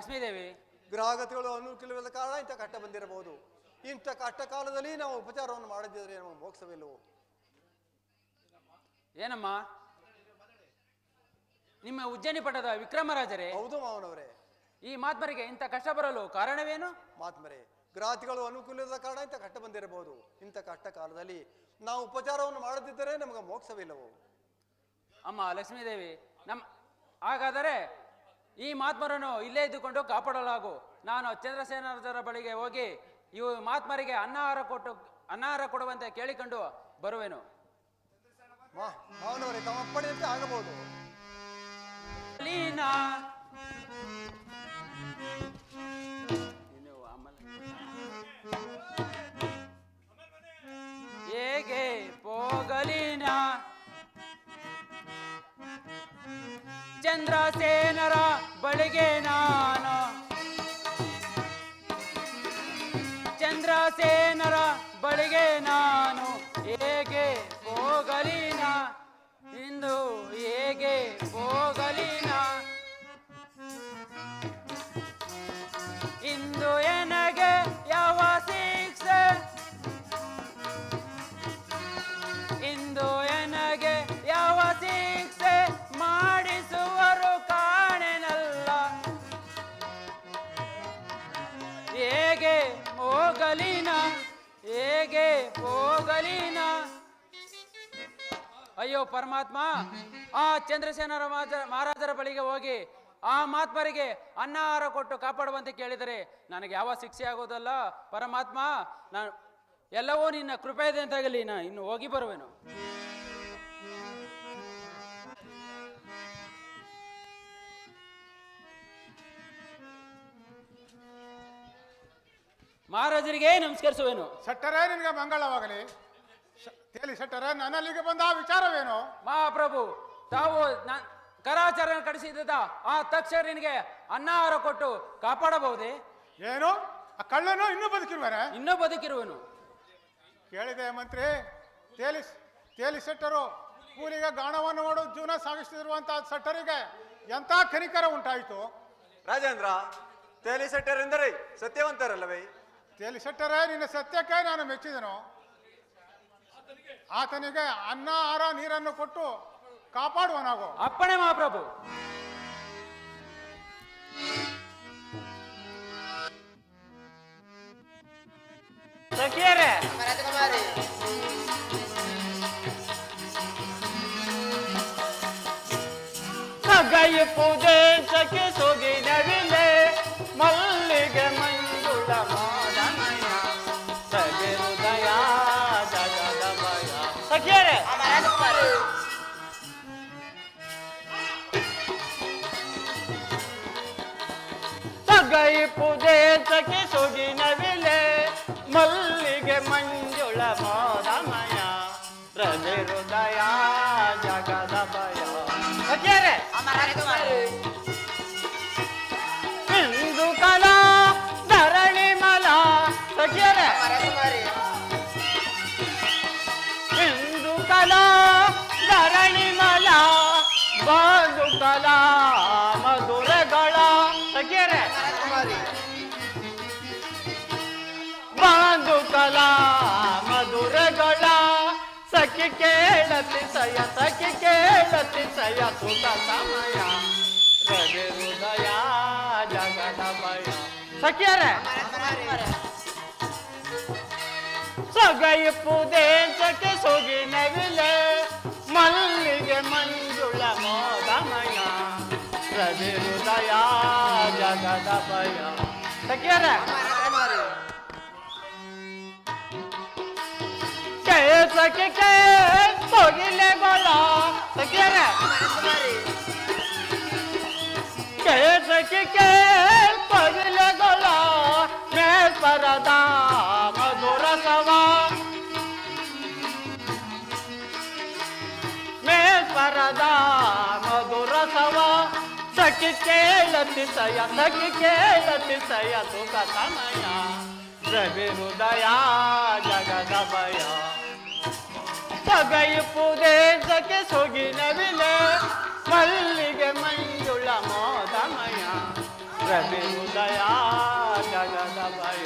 ಲಕ್ಷ್ಮೀದೇವಿ ಗ್ರಹಗತಿಗಳು ಅನುಕೂಲವಿಲ್ಲದ ಕಾರಣ ಇಂಥ ಕಷ್ಟ ಬಂದಿರಬಹುದು ಇಂಥ ಕಷ್ಟ ಕಾಲದಲ್ಲಿ ನಾವು ಉಪಚಾರವನ್ನು ಮಾಡದಿದ್ರೆ ನಮಗೆ ಮೋಕ್ಷವಿಲ್ಲವೋ ಏನಮ್ಮ ನಿಮ್ಮ ಉಜ್ಜಯಿನಿ ಪಟ್ಟದ ವಿಕ್ರಮರಾಜರೇ ಹೌದು ಮಾವನವರೇ ಈ ಮಾತ್ಮರಿಗೆ ಇಂಥ ಕಷ್ಟ ಬರಲು ಕಾರಣವೇನು ಮಾತ್ಮರೇ ಗ್ರಹತಿಗಳು ಅನುಕೂಲದ ಕಾರಣ ಇಂಥ ಕಷ್ಟ ಬಂದಿರಬಹುದು ಇಂಥ ಕಷ್ಟ ಕಾಲದಲ್ಲಿ ನಾವು ಉಪಚಾರವನ್ನು ಮಾಡದಿದ್ದರೆ ನಮಗೆ ಮೋಕ್ಷವಿಲ್ಲವೋ ಅಮ್ಮ ಲಕ್ಷ್ಮೀದೇವಿ ನಮ್ಮ ಹಾಗಾದರೆ ಈ ಮಾತ್ಮರನ್ನು ಇಲ್ಲೇ ಇದ್ದುಕೊಂಡು ಕಾಪಾಡಲಾಗು ನಾನು ಚಂದ್ರಸೇನರ ಬಳಿಗೆ ಹೋಗಿ ಇವು ಮಾತ್ಮರಿಗೆ ಅನ್ನಾಹಾರ ಕೊಟ್ಟು ಅನ್ನಾಹಾರ ಕೊಡುವಂತೆ ಕೇಳಿಕೊಂಡು ಬರುವೆನು ಮಾ ಮಾವನವರೇ ತಮ್ಮ ಅಪ್ಪಣೆಯಂತೆ ಆಗಬಹುದು ಲೀನಾ ಇನ್ನು ಆಮೇಲೆ ಹೇಗೆ ಹೋಗಲೀನ ಚಂದ್ರಸೇನರ ಬಳಿಗೆ ನಾನು ಚಂದ್ರಸೇನರ ಬಳಿಗೆ ನಾನು ಹೇಗೆ ಹೋಗಲೀನ ಇಂದು ಹೇಗೆ ಹೋಗಲೀನ ಇಂದು ಎನಗೆ ಯಾವ ಶಿಕ್ಷೆ ಇಂದು ಎನಗೆ ಯಾವ ಶಿಕ್ಷೆ ಮಾಡಿಸುವರು ಕಾಣೆನಲ್ಲ ಹೇಗೆ ಹೋಗಲಿನ ಹೇಗೆ ಹೋಗಲಿನ ಅಯ್ಯೋ ಪರಮಾತ್ಮ ಆ ಚಂದ್ರಸೇನರ ಮಾಜ- ಮಹಾರಾಜರ ಬಳಿಗೆ ಹೋಗಿ ಆ ಮಾತ್ಮರಿಗೆ ಅನ್ನಾಹಾರ ಕೊಟ್ಟು ಕಾಪಾಡುವಂತೆ ಕೇಳಿದರೆ ನನಗೆ ಯಾವ ಶಿಕ್ಷೆ ಆಗೋದಲ್ಲ ಪರಮಾತ್ಮ ನಾನು ಎಲ್ಲವೂ ನಿನ್ನ ಕೃಪೆ ಇದೆ ಅಂತಾಗಲಿ ನಾ ಇನ್ನು ಹೋಗಿ ಬರುವೆನು ಮಹಾರಾಜರಿಗೆ ನಮಸ್ಕರಿಸುವೆನು ಶೆಟ್ಟರೇ ನಿನಗೆ ಮಂಗಳವಾಗಲಿ ಶ- ತೇಲಿ ಶೆಟ್ಟರೇ ನನ್ನಲ್ಲಿಗೆ ಬಂದ ಆ ವಿಚಾರವೇನು ಮಹಾಪ್ರಭು ತಾವು ನ- ಕರಾಚಾರ ಕಡಿಸಿದ ಆ ತಕ್ಷರಿಗೆ ಅನ್ನಾಹಾರ ಕೊಟ್ಟು ಕಾಪಾಡಬಹುದೇ ಏನು ಆ ಕಳ್ಳನು ಇನ್ನೂ ಬದುಕಿರುವನೆ ಇನ್ನೂ ಬದುಕಿರುವನು ಕೇಳಿದೆ ಮಂತ್ರಿ ತೇಲಿ ತೇಲಿ ಶೆಟ್ಟರು ಕೂಲಿಗೆ ಗಾಣವನ್ನು ಮಾಡು ಜೀವನ ಸಾಗಿಸ್ತಿರುವಂತ ಶೆಟ್ಟರಿಗೆ ಎಂಥ ಕನಿಕರ ಉಂಟಾಯಿತು ರಾಜೇಂದ್ರ ತೇಲಿ ಸೆಟ್ಟರೆಂದರೆ ಸತ್ಯವಂತರಲ್ಲವೇ ತೇಲಿ ಶೆಟ್ಟರೇ ನಿನ್ನ ಸತ್ಯಕ್ಕೆ ನಾನು ಮೆಚ್ಚಿದನು ಆತನಿಗೆ ಅನ್ನ ಆಹಾರ ನೀರನ್ನು ಕೊಟ್ಟು ಕಾಪಾಡುವನಾಗು ಅಪ್ಪಣೆ ಮಹಾಪ್ರಭು ಸಖಿಯರೇ ಸಗೈ ಪೂಜೆ ಸಖಿ ಸೊಗಿನವಿಲೆ ಮಲ್ಲಿಗೆ ಮಂಜುಳ ಮೋದಮಯ ಸಗೆ ಹೃದಯ ಜಗದ ಭಯ ಸಖಿಯರೇ ಸಗೈ ಪೂಜೆ ಸಖಿ ಸೊಗಿನವಿಲೆ ಮಲ್ಲಿಗೆ ಮಂಜುಳ ಮೋದಮಯ ಹೃದಯ ಹೃದಯ ಜಗದ ಭಯ ಸಖಿಯರೇ ಇಂದು ಕಲಾ ಧರಣಿ ಮಲ ಸಖಿಯರೇ ಇಂದು ಕಲಾ ಧರಣಿ ಮಲ ಬಾದು ಕಲಾ ಮಧುರಗಳ ಸಖಿಯರೇ ಬಾದು ಕಲಾ ಮಧುರಗಳ ಸಖಿ ಕೇಳತಿ ಸಯ ಸಖಿ ಕೇಳತಿ ಸಯ ಸುಖ ಸಮಯ ಹೃದಯ ಹೃದಯ ಜಗದ ಭಯ ಸಖಿಯರೇ ಸೊಗೈ ಪೂದೆ ಸಖಿ ಸೊಗಿನವಿಲೆ ಮಲ್ಲಿಗೆ ಮಂಜುಳ ಮೋದಮಯ ಹೃದಯ ಹೃದಯ ಜಗದ ಭಯ ಸಖಿಯರೇ ಕೆ ಸಖಿ ಕೆ ಸೊಗಿಲೆ ಗೊಳ ಸಖಿಯರೇ ಕೆ ಸಖಿ ಕೆ ಸೊಗಿಲೆ ಗೊಳ ಮೇ ಪರದ ಮಧುರ ಸವ ಮೇ ಪರದ ಮಧುರ ಸವ ಸಖಿ ಕೇಳತಿ ಸಯ ಸಖಿ ಕೇಳತಿ ಸಯ ಸುಖ ಸಮಯ ರವಿ ಹೃದಯ ಜಗದ ಭಯ ಸಗೈ ಪೂದೆ ಸಖಿ ಸೊಗಿನವಿಲೆ ಮಲ್ಲಿಗೆ ಮಂಜುಳ ಮೋದಮಯ ರವಿ ಉದಯ ಜಗದ ಭಯ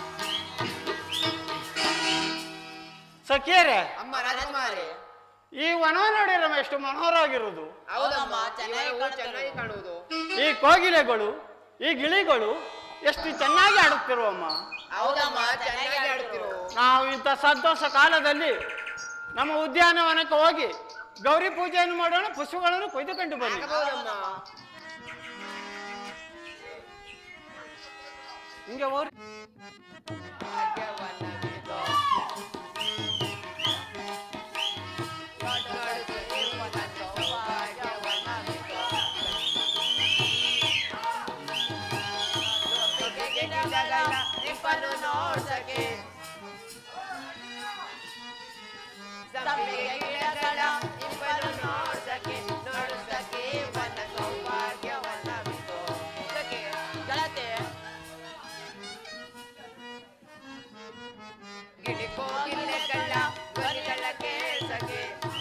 ಸಖಿಯರೇ ಅಮ್ಮ ರಾಜಕುಮಾರಿ ಈ ವನ ನೋಡಿರಮ್ಮ ಎಷ್ಟು ಮನೋಹರವಾಗಿರುವುದು ಹೌದಮ್ಮ ಚೆನ್ನಾಗಿ ಚೆನ್ನಾಗಿ ಕಾಣುವುದು ಈ ಕೋಗಿಲೆಗಳು ಈ ಗಿಳಿಗಳು ಎಷ್ಟು ಚೆನ್ನಾಗಿ ಆಡುತ್ತಿರುವಮ್ಮ ಹೌದಮ್ಮ ಚೆನ್ನಾಗಿ ಆಡ್ತಿರು ನಾವು ಇಂಥ ಸಂತೋಷ ಕಾಲದಲ್ಲಿ ನಮ್ಮ ಉದ್ಯಾನವನಕ್ಕೆ ಹೋಗಿ ಗೌರಿ ಪೂಜೆಯನ್ನು ಮಾಡೋಣ ಪುಷ್ಪಗಳನ್ನು ಕೊಯ್ದುಕೊಂಡು ಬನ್ನಿ ಹೌದಮ್ಮ ಹಿಂಗೆ ಹೋರಿ ನಿಪ್ಪನ್ನು ನೋಡ್ಸಕ್ಕೆ ಸಂಪಿಗೆ ಗಿಡಗಳ ನಿಪ್ಪನ್ನು ನೋಡ್ಸಕ್ಕೆ ನೋಡ್ಸಕ್ಕೆ ವನ ಸೌಭಾಗ್ಯವನ್ನ ಬಿಟ್ಟು ಸಖಿ, ಗೆಳತಿ ಗಿಳಿ ಕೋಗಿಲೆಗಳ ಧ್ವನಿಗಳ ಕೇಳ್ಸಕ್ಕೆ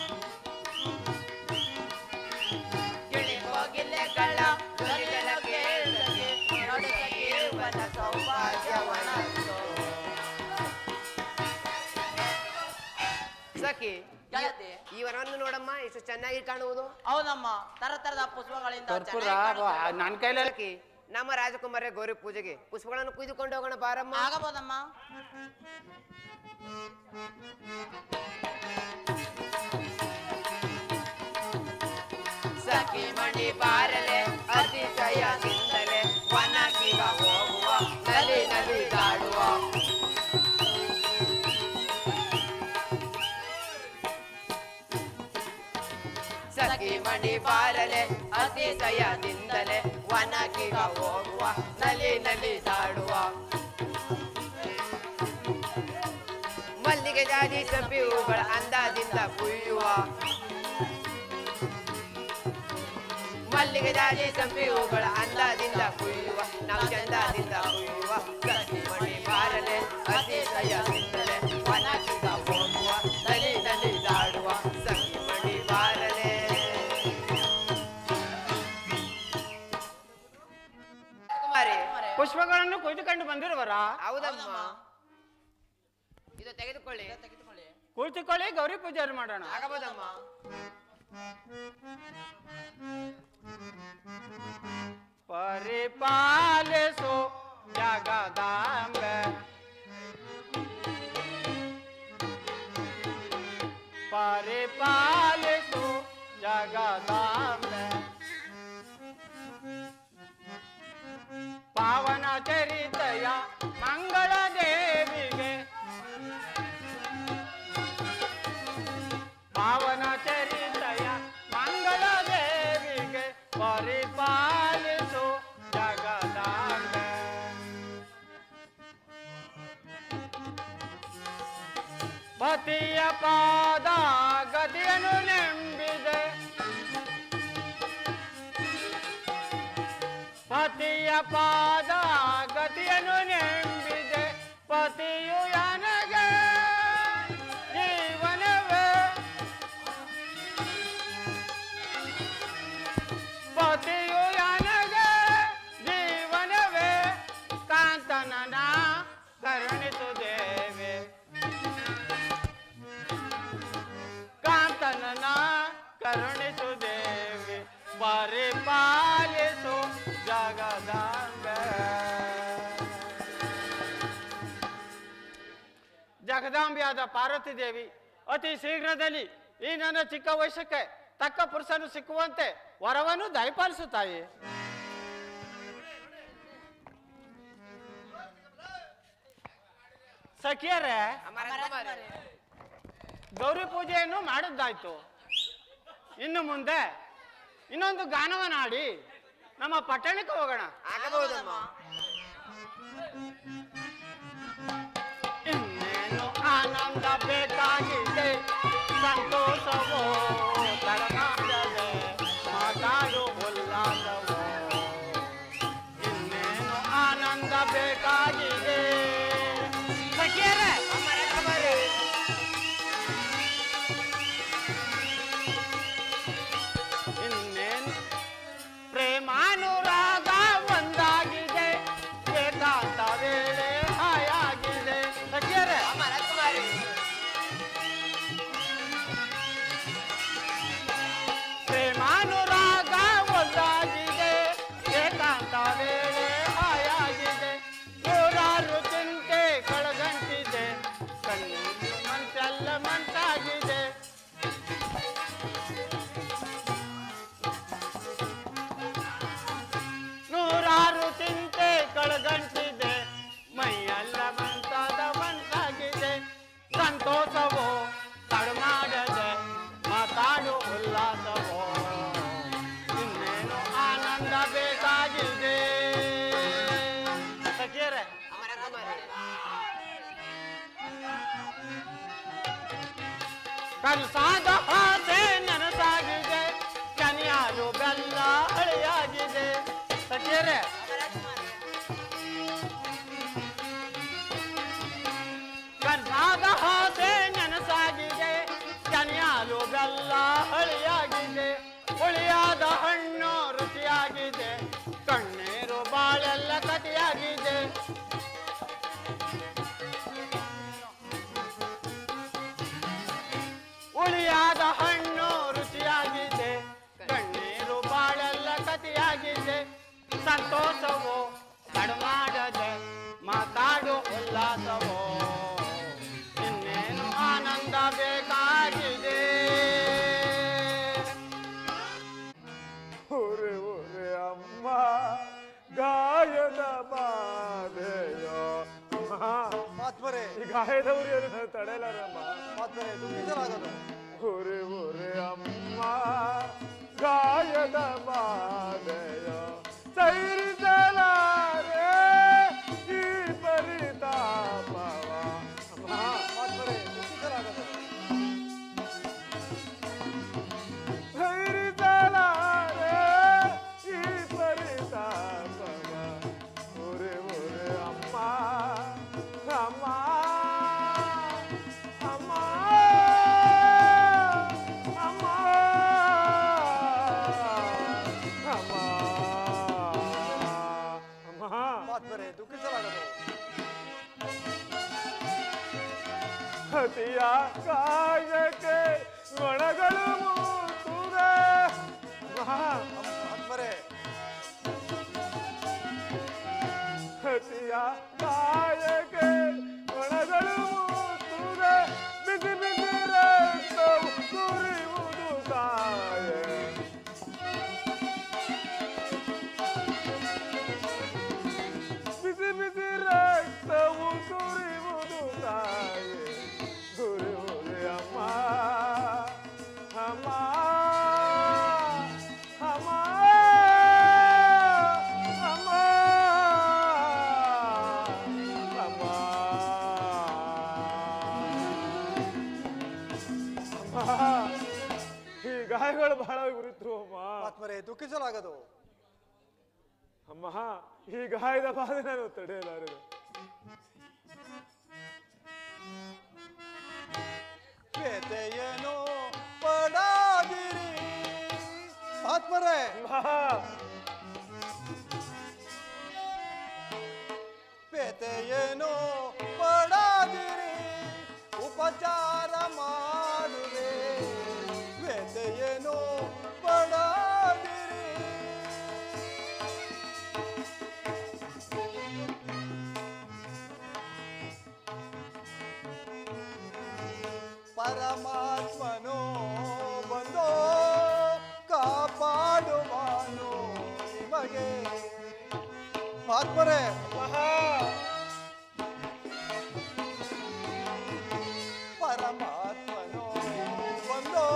ಗಿಳಿ ಕೋಗಿಲೆಗಳ ಧ್ವನಿಗಳ ಕೇಳ್ಸಕ್ಕೆ ನೋಡ್ಸಕ್ಕೆ ವನ ಸೌಭಾಗ್ಯವನ್ನ ಬಿಟ್ಟು ಸಖಿ ಗೆಳತಿ ಈ ವನವನ್ನು ನೋಡಮ್ಮ ಎಷ್ಟು ಚೆನ್ನಾಗಿ ಕಾಣುವುದು ಹೌದಮ್ಮ ತರ ತರದ ಪುಷ್ಪಗಳಿಂದ ಕರ್ಪೂರ ಚೆನ್ನಾಗಿ ಕಾಣುತ್ತೆ. ನನ್ನ ಕೈಲಲ್ಲಿ ಸಖಿ ನಮ್ಮ ರಾಜಕುಮಾರ ಗೌರಿ ಪೂಜೆಗೆ ಪುಷ್ಪಗಳನ್ನು ಕುಯ್ದುಕೊಂಡು ಹೋಗೋಣ ಬಾರಮ್ಮ ಆಗಬಹುದಮ್ಮ ಸಖಿ ಮಣಿ ಬಾರಲೆ ಅತಿಶಯದಿಂದಲೇ ವನಕ್ಕಿಗ ಹೋಗುವ ನಲಿ ನಲಿ ದಾಡುವ ಸಖಿ ಮಣಿ ಬಾರಲೆ ಅತಿಶಯದಿಂದಲೇ ವನಕ್ಕಿಗ ಹೋಗುವ ನಲಿ ನಲಿ ದಾಡುವ ಮಲ್ಲಿಗೆ ಜಾತಿ ಸಬ್ಬಿ ಹೂಗಳ ಅಂದಾದಿಂದ ಕುಯ್ಯುವ ಮಲ್ಲಿಗೆ ಜಾತಿ ಸಂಪಿ ಹೂಗಳ ಅಂದಾದಿಂದ ಕುಯ್ಯುವ ನಾವು ಚಂದದಿಂದ ಕುಯ್ಯುವ ಸತಿ ಮಣಿ ಬಾರಲೆ ಅತಿಶಯದಿಂದಲೇ ವನಕ್ಕಿಗ ಹೋಗುವ ನಲಿ ನಲಿ ದಾಡುವ ಸಖಿ ಮಣಿ ಬಾರಲೆ ಕುಮಾರಿ ಪುಷ್ಪಗಳನ್ನು ಕೊಯ್ದುಕೊಂಡು ಬಂದಿರುವರಾ ಹೌದಮ್ಮ ಇದು ತೆಗೆದುಕೊಳ್ಳಿ ತೆಗೆದುಕೊಳ್ಳಿ ಕುಳಿತುಕೊಳ್ಳಿ ಗೌರಿ ಪೂಜೆಯನ್ನು ಮಾಡೋಣ ಆಗಬಹುದಮ್ಮ ಪರಿಪಾಲಿಸು ಜಗದಾಂಬೆ ಪರಿಪಾಲಿಸು ಜಗದಾಂಬೆ ಪಾವನ ಚರಿತೆಯ ಮಂಗಳ ದೇವಿಗೆ ಪಾವನ ಚರಿತೆಯ ಮಂಗಳ ದೇವಿಗೆ ಪರಿಪಾಲಿಸು ಜಗದಾಂಬೆ ಪತಿಯ ಪಾದ ಗತಿಯನ್ನು ನೆಂಬಿದೆ ಪತಿಯ ಪಾದ ಗತಿಯನ್ನು ನೆಂಬಿದೆ ಪತಿಯು ನನಗೆ ಜೀವನವೇ ಪತಿಯು ನನಗೆ ಜೀವನವೇ ಕಾಂತನನ ಕರುಣಿಸು ದೇವೆ ಕಾಂತನನ ಕರುಣಿಸು ದೇವಿ ಪರಿಪಾಲಿಸು ಜಗದಾಂಬ ಜಗದಾಂಬೆಯಾದ ಪಾರ್ವತಿ ದೇವಿ ಅತಿ ಶೀಘ್ರದಲ್ಲಿ ಈ ನನ್ನ ಚಿಕ್ಕ ವಯಸ್ಸಕ್ಕೆ ತಕ್ಕ ಪುರುಷನು ಸಿಕ್ಕುವಂತೆ ವರವನ್ನು ದಯಪಾಲಿಸು ತಾಯಿ ಸಖಿಯರೇ ಅಮ್ಮ ರಾಜಕುಮಾರಿ ಗೌರಿ ಪೂಜೆಯನ್ನು ಮಾಡಿದ್ದಾಯ್ತು ಇನ್ನು ಮುಂದೆ ಇನ್ನೊಂದು ಗಾನವನ್ನು ಹಾಡಿ ನಮ್ಮ ಪಟ್ಟಣಕ್ಕೆ ಹೋಗೋಣ ಆಗಬಹುದಮ್ಮ ಇನ್ನೇನು ಆನಂದ ಬೇಕಾಗಿದೆ ಸಂತೋಷವೋ ತಡಮಾಡದೆ ಮಾತಾಡು ಉಲ್ಲಾಸವೋ ಇನ್ನೇನು ಆನಂದ ಬೇಕಾಗಿದೆ ಸಖಿಯರೇ ಅಮ್ಮ ರಾಜಕುಮಾರಿ ಇನ್ನೇನು ಪ್ರೇಮಾನುರಾಗ ಒಂದಾಗಿ ಕನಸಾದ ಆಸೆ ನನಸಾಗಿದೆ ಕನಿಯಾಲು ಬೆಲ್ಲ ಹಳೆಯಾಗಿದೆ ಸತ್ಯರೇ ಕನಸಾದ ಆಸೆ ನನಸಾಗಿದೆ ಕನಿಯಾಲು ಬೆಲ್ಲ ಹಳೆಯಾಗಿದೆ ಹುಳಿಯಾದ ಹಣ್ಣು ರುಚಿಯಾಗಿದೆ ಕಣ್ಣೀರು ಬಾಳೆಲ್ಲ ಕಟಿಯಾಗಿದೆ ಹುಳಿಯಾದ ಹಣ್ಣು ರುಚಿಯಾಗಿದೆ ಕಣ್ಣೀರು ಬಾಳೆಲ್ಲ ಕತಿಯಾಗಿದೆ ಸಂತೋಷವು ಕಡಮಾಡದೆ ಮಾತಾಡು ಉಲ್ಲಾಸವೋ ಇನ್ನೇನು ಆನಂದ ಬೇಕಾಗಿದೆ ಊರೆ ಊರೆ ಅಮ್ಮ ಗಾಯದ ಬಾಧೆಯೋ ಅಮ್ಮ ಮಾತ್ಮರೆ ಈ ಗಾಯದ ಉರಿಯನ್ನು ತಡೆಯಲಾರಮ್ಮ ಮಾತ್ಮರೆ ದುಃಖಿಸಲಾಗದು ಊರೆ ಊರೆ ಅಮ್ಮ ಗಾಯದ ಬಾಧೆಯೋ ಸೈರಿಸಲಾರೆ ಈ ಪರಿತಾಪವ ಅಮ್ಮ ಮಾತ್ಮರೆ ದುಃಖಿಸಲಾಗದು ಧೈರ್ಯಸಲಾರೆ ಈ ಪರಿತಾಪವ ಊರೆ ಊರೆ ಅಮ್ಮ ಅಮ್ಮ ಅಮ್ಮ ಅಮ್ಮ ಅಮ್ಮ ಅಮ್ಮ ಮಾತ್ಮರೆ ದುಃಖಿಸಲಾಗದು ಹತಿಯ ಕಾಯಕ್ಕೆ ಗೊಣಗಳು ಮೂತುವೆ ಮಾತ್ಮರೆ ಹತಿಯ ಕಾಯಕ್ಕೆ ಗೊಣಗಳು ಮೂತುವೆ ಬಿಸಿ ಬಿಸಿ ರಕ್ತವು ಸುರಿಯುವುದು ಕಾಯೆ ಬಿಸಿ ಬಿಸಿ ರಕ್ತವು ಸುರಿಯುವುದು ತಾಯೆ ಸುರಿಯುವುದೇ ಅಮ್ಮ ಅಮ್ಮ ಅಮ್ಮ ಅಮ್ಮ ಅಮ್ಮ ಅಮ್ಮ ಈ ಗಾಯಗಳು ಬಹಳ ಉರಿತು ಅಮ್ಮ ಮಾತ್ಮರೆ ದುಃಖಿಸಲಾಗದು ಅಮ್ಮ ಈ ಗಾಯದ ಬಾಧೆ ನಾನು ತಡೆಯಲಾರದು ವ್ಯತೆಯೇನೋ ಪಡಾದಿರಿ ಮಾತ್ಮರೆ ಅಮ್ಮ ವ್ಯತೆಯೇನೋ ಪಡಾದಿರಿ ಉಪಚಾರ ಮಾಡುವೆ ವ್ಯತೆಯೇನೋ ಪಡಾದಿರಿ ಪರಮಾತ್ಮನು ಬಂದೋ ಕಾಪಾಡುವನು ನಿಮಗೆ ಮಹಾತ್ಮರೇ ಪರಮಾತ್ಮನು ಬಂದೋ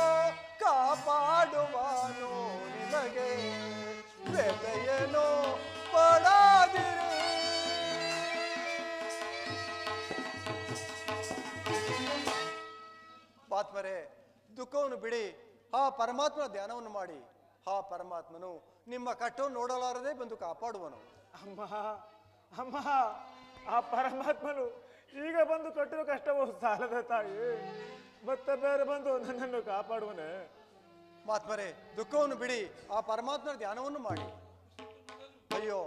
ಕಾಪಾಡುವನು ನಿಮಗೆ ವ್ಯತೆಯೇನೋ ಪಡಾದಿರಿ ಪಾತ್ಮರೆ ದುಃಖವನ್ನು ಬಿಡಿ ಆ ಪರಮಾತ್ಮನ ಧ್ಯಾನವನ್ನು ಮಾಡಿ ಆ ಪರಮಾತ್ಮನು ನಿಮ್ಮ ಕಟ್ಟವನ್ನು ನೋಡಲಾರದೆ ಬಂದು ಕಾಪಾಡುವನು ಅಮ್ಮ ಅಮ್ಮ ಆ ಪರಮಾತ್ಮನು ಈಗ ಬಂದು ಕಟ್ಟಿರೋ ಕಷ್ಟವು ಸಾಲದ ತಾಯಿ ಮತ್ತೆ ಬೇರೆ ಬಂದು ನನ್ನನ್ನು ಕಾಪಾಡುವನೆ ಮಾತ್ಮರೆ ದುಃಖವನ್ನು ಬಿಡಿ ಆ ಪರಮಾತ್ಮನ ಧ್ಯಾನವನ್ನು ಮಾಡಿ ಅಯ್ಯೋ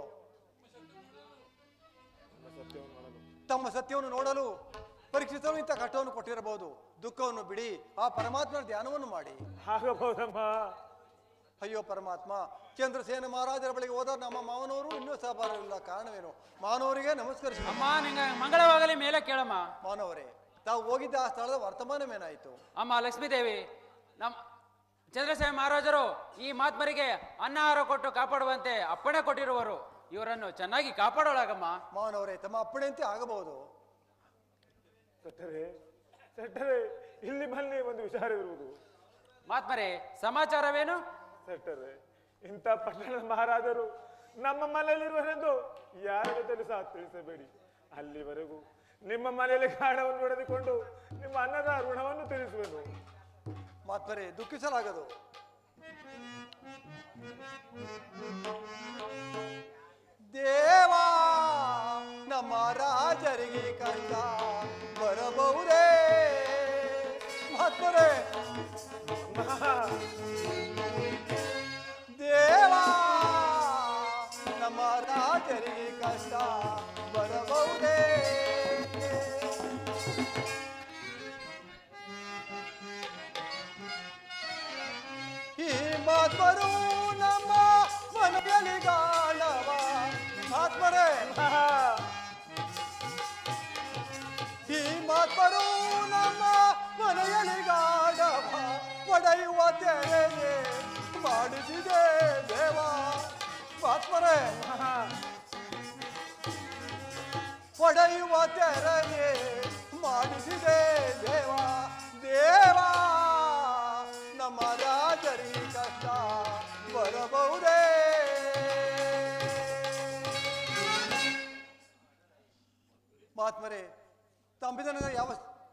ತಮ್ಮ ಸತ್ಯವನ್ನು ನೋಡಲು ಪರೀಕ್ಷಿಸಲು ಇಂಥ ಕಷ್ಟವನ್ನು ಕೊಟ್ಟಿರಬಹುದು ದುಃಖವನ್ನು ಬಿಡಿ ಆ ಪರಮಾತ್ಮನ ಧ್ಯಾನವನ್ನು ಮಾಡಿ ಆಗಬಹುದಮ್ಮ ಅಯ್ಯೋ ಪರಮಾತ್ಮ ಚಂದ್ರಸೇನ ಮಹಾರಾಜರ ಬಳಿಗೆ ಹೋದ ನಮ್ಮ ಮಾವನವರು ಇನ್ನೂ ಸಹ ಬರಲಿಲ್ಲ ಕಾರಣವೇನು ಮಾನವರಿಗೆ ನಮಸ್ಕರಿಸಿ ಅಮ್ಮ ನಿಂಗೆ ಮಂಗಳವಾಗಲಿ ಮೇಲೆ ಕೇಳಮ್ಮ ಮಾನವರೇ ತಾವು ಹೋಗಿದ್ದ ಆ ಸ್ಥಳದ ವರ್ತಮಾನವೇನಾಯಿತು ಅಮ್ಮ ಲಕ್ಷ್ಮೀದೇವಿ ನಮ್ಮ ಚಂದ್ರಸೇನ ಮಹಾರಾಜರು ಈ ಮಾತ್ಮರಿಗೆ ಅನ್ನಾಹಾರ ಕೊಟ್ಟು ಕಾಪಾಡುವಂತೆ ಅಪ್ಪಣೆ ಕೊಟ್ಟಿರುವರು ಇವರನ್ನು ಚೆನ್ನಾಗಿ ಕಾಪಾಡೋಳಾಗಮ್ಮ ಮಾನವರೇ ತಮ್ಮ ಅಪ್ಪಣೆಯಂತೆ ಆಗಬಹುದು ಸೆಟ್ಟರೆ ಸೆಟ್ಟರೆ ಇಲ್ಲಿ ಬನ್ನಿ ಒಂದು ವಿಚಾರವಿರುವುದು ಮಾತ್ಮರೇ ಸಮಾಚಾರವೇನು ಸೆಟ್ಟರೆ ಇಂಥ ಪಟ್ಟಣದ ಮಹಾರಾಜರು ನಮ್ಮ ಮನೆಯಲ್ಲಿರುವರೆಂದು ಯಾರ ಜೊತೆಲೂ ಸಹ ತಿಳಿಸಬೇಡಿ ಅಲ್ಲಿವರೆಗೂ ನಿಮ್ಮ ಮನೆಯಲ್ಲಿ ಕಾರಣವನ್ನು ಹೊಡೆದುಕೊಂಡು ನಿಮ್ಮ ನಿಮ್ಮ ಅನ್ನದ ಋಣವನ್ನು ತೀರಿಸುವೆನು ಮಾತ್ಮರೆ ದುಃಖಿಸಲಾಗದು ದೇವಾ ನಮ್ಮ ರಾಜರಿಗೆ ಕಷ್ಟ ಬರಬಹುದೇ ಮಾತ್ಮರೆ ದೇವಾ ನಮ್ಮ ರಾಜರಿಗೆ ಕಷ್ಟ ಬರಬಹುದೇ ಈ ಮಾತ್ಮರು ನಮ್ಮ ಮನೆಯಲ್ಲಿ ಗಾಣವ ಮಾತ್ಮರೇ ಈ ಮಾತ್ಮರು ನಮ್ಮ ಮನೆಯಲ್ಲಿ ಗಾಣವ ಒಡೆಯುವ ತೆರೆಗೆ ಮಾಡಿಸಿದೆ ದೇವ ಮಾತ್ಮರೇ ಒಡೆಯುವ ತೆರೆಗೆ ಮಾಡಿಸಿದೆ ದೇವ ದೇವ ನಮ್ಮ ರಾಜರಿ ಕಷ್ಟ ಬರಬಹುದೇ ಮಹಾತ್ಮರೇ ತಂಬಿದನ ಯಾವ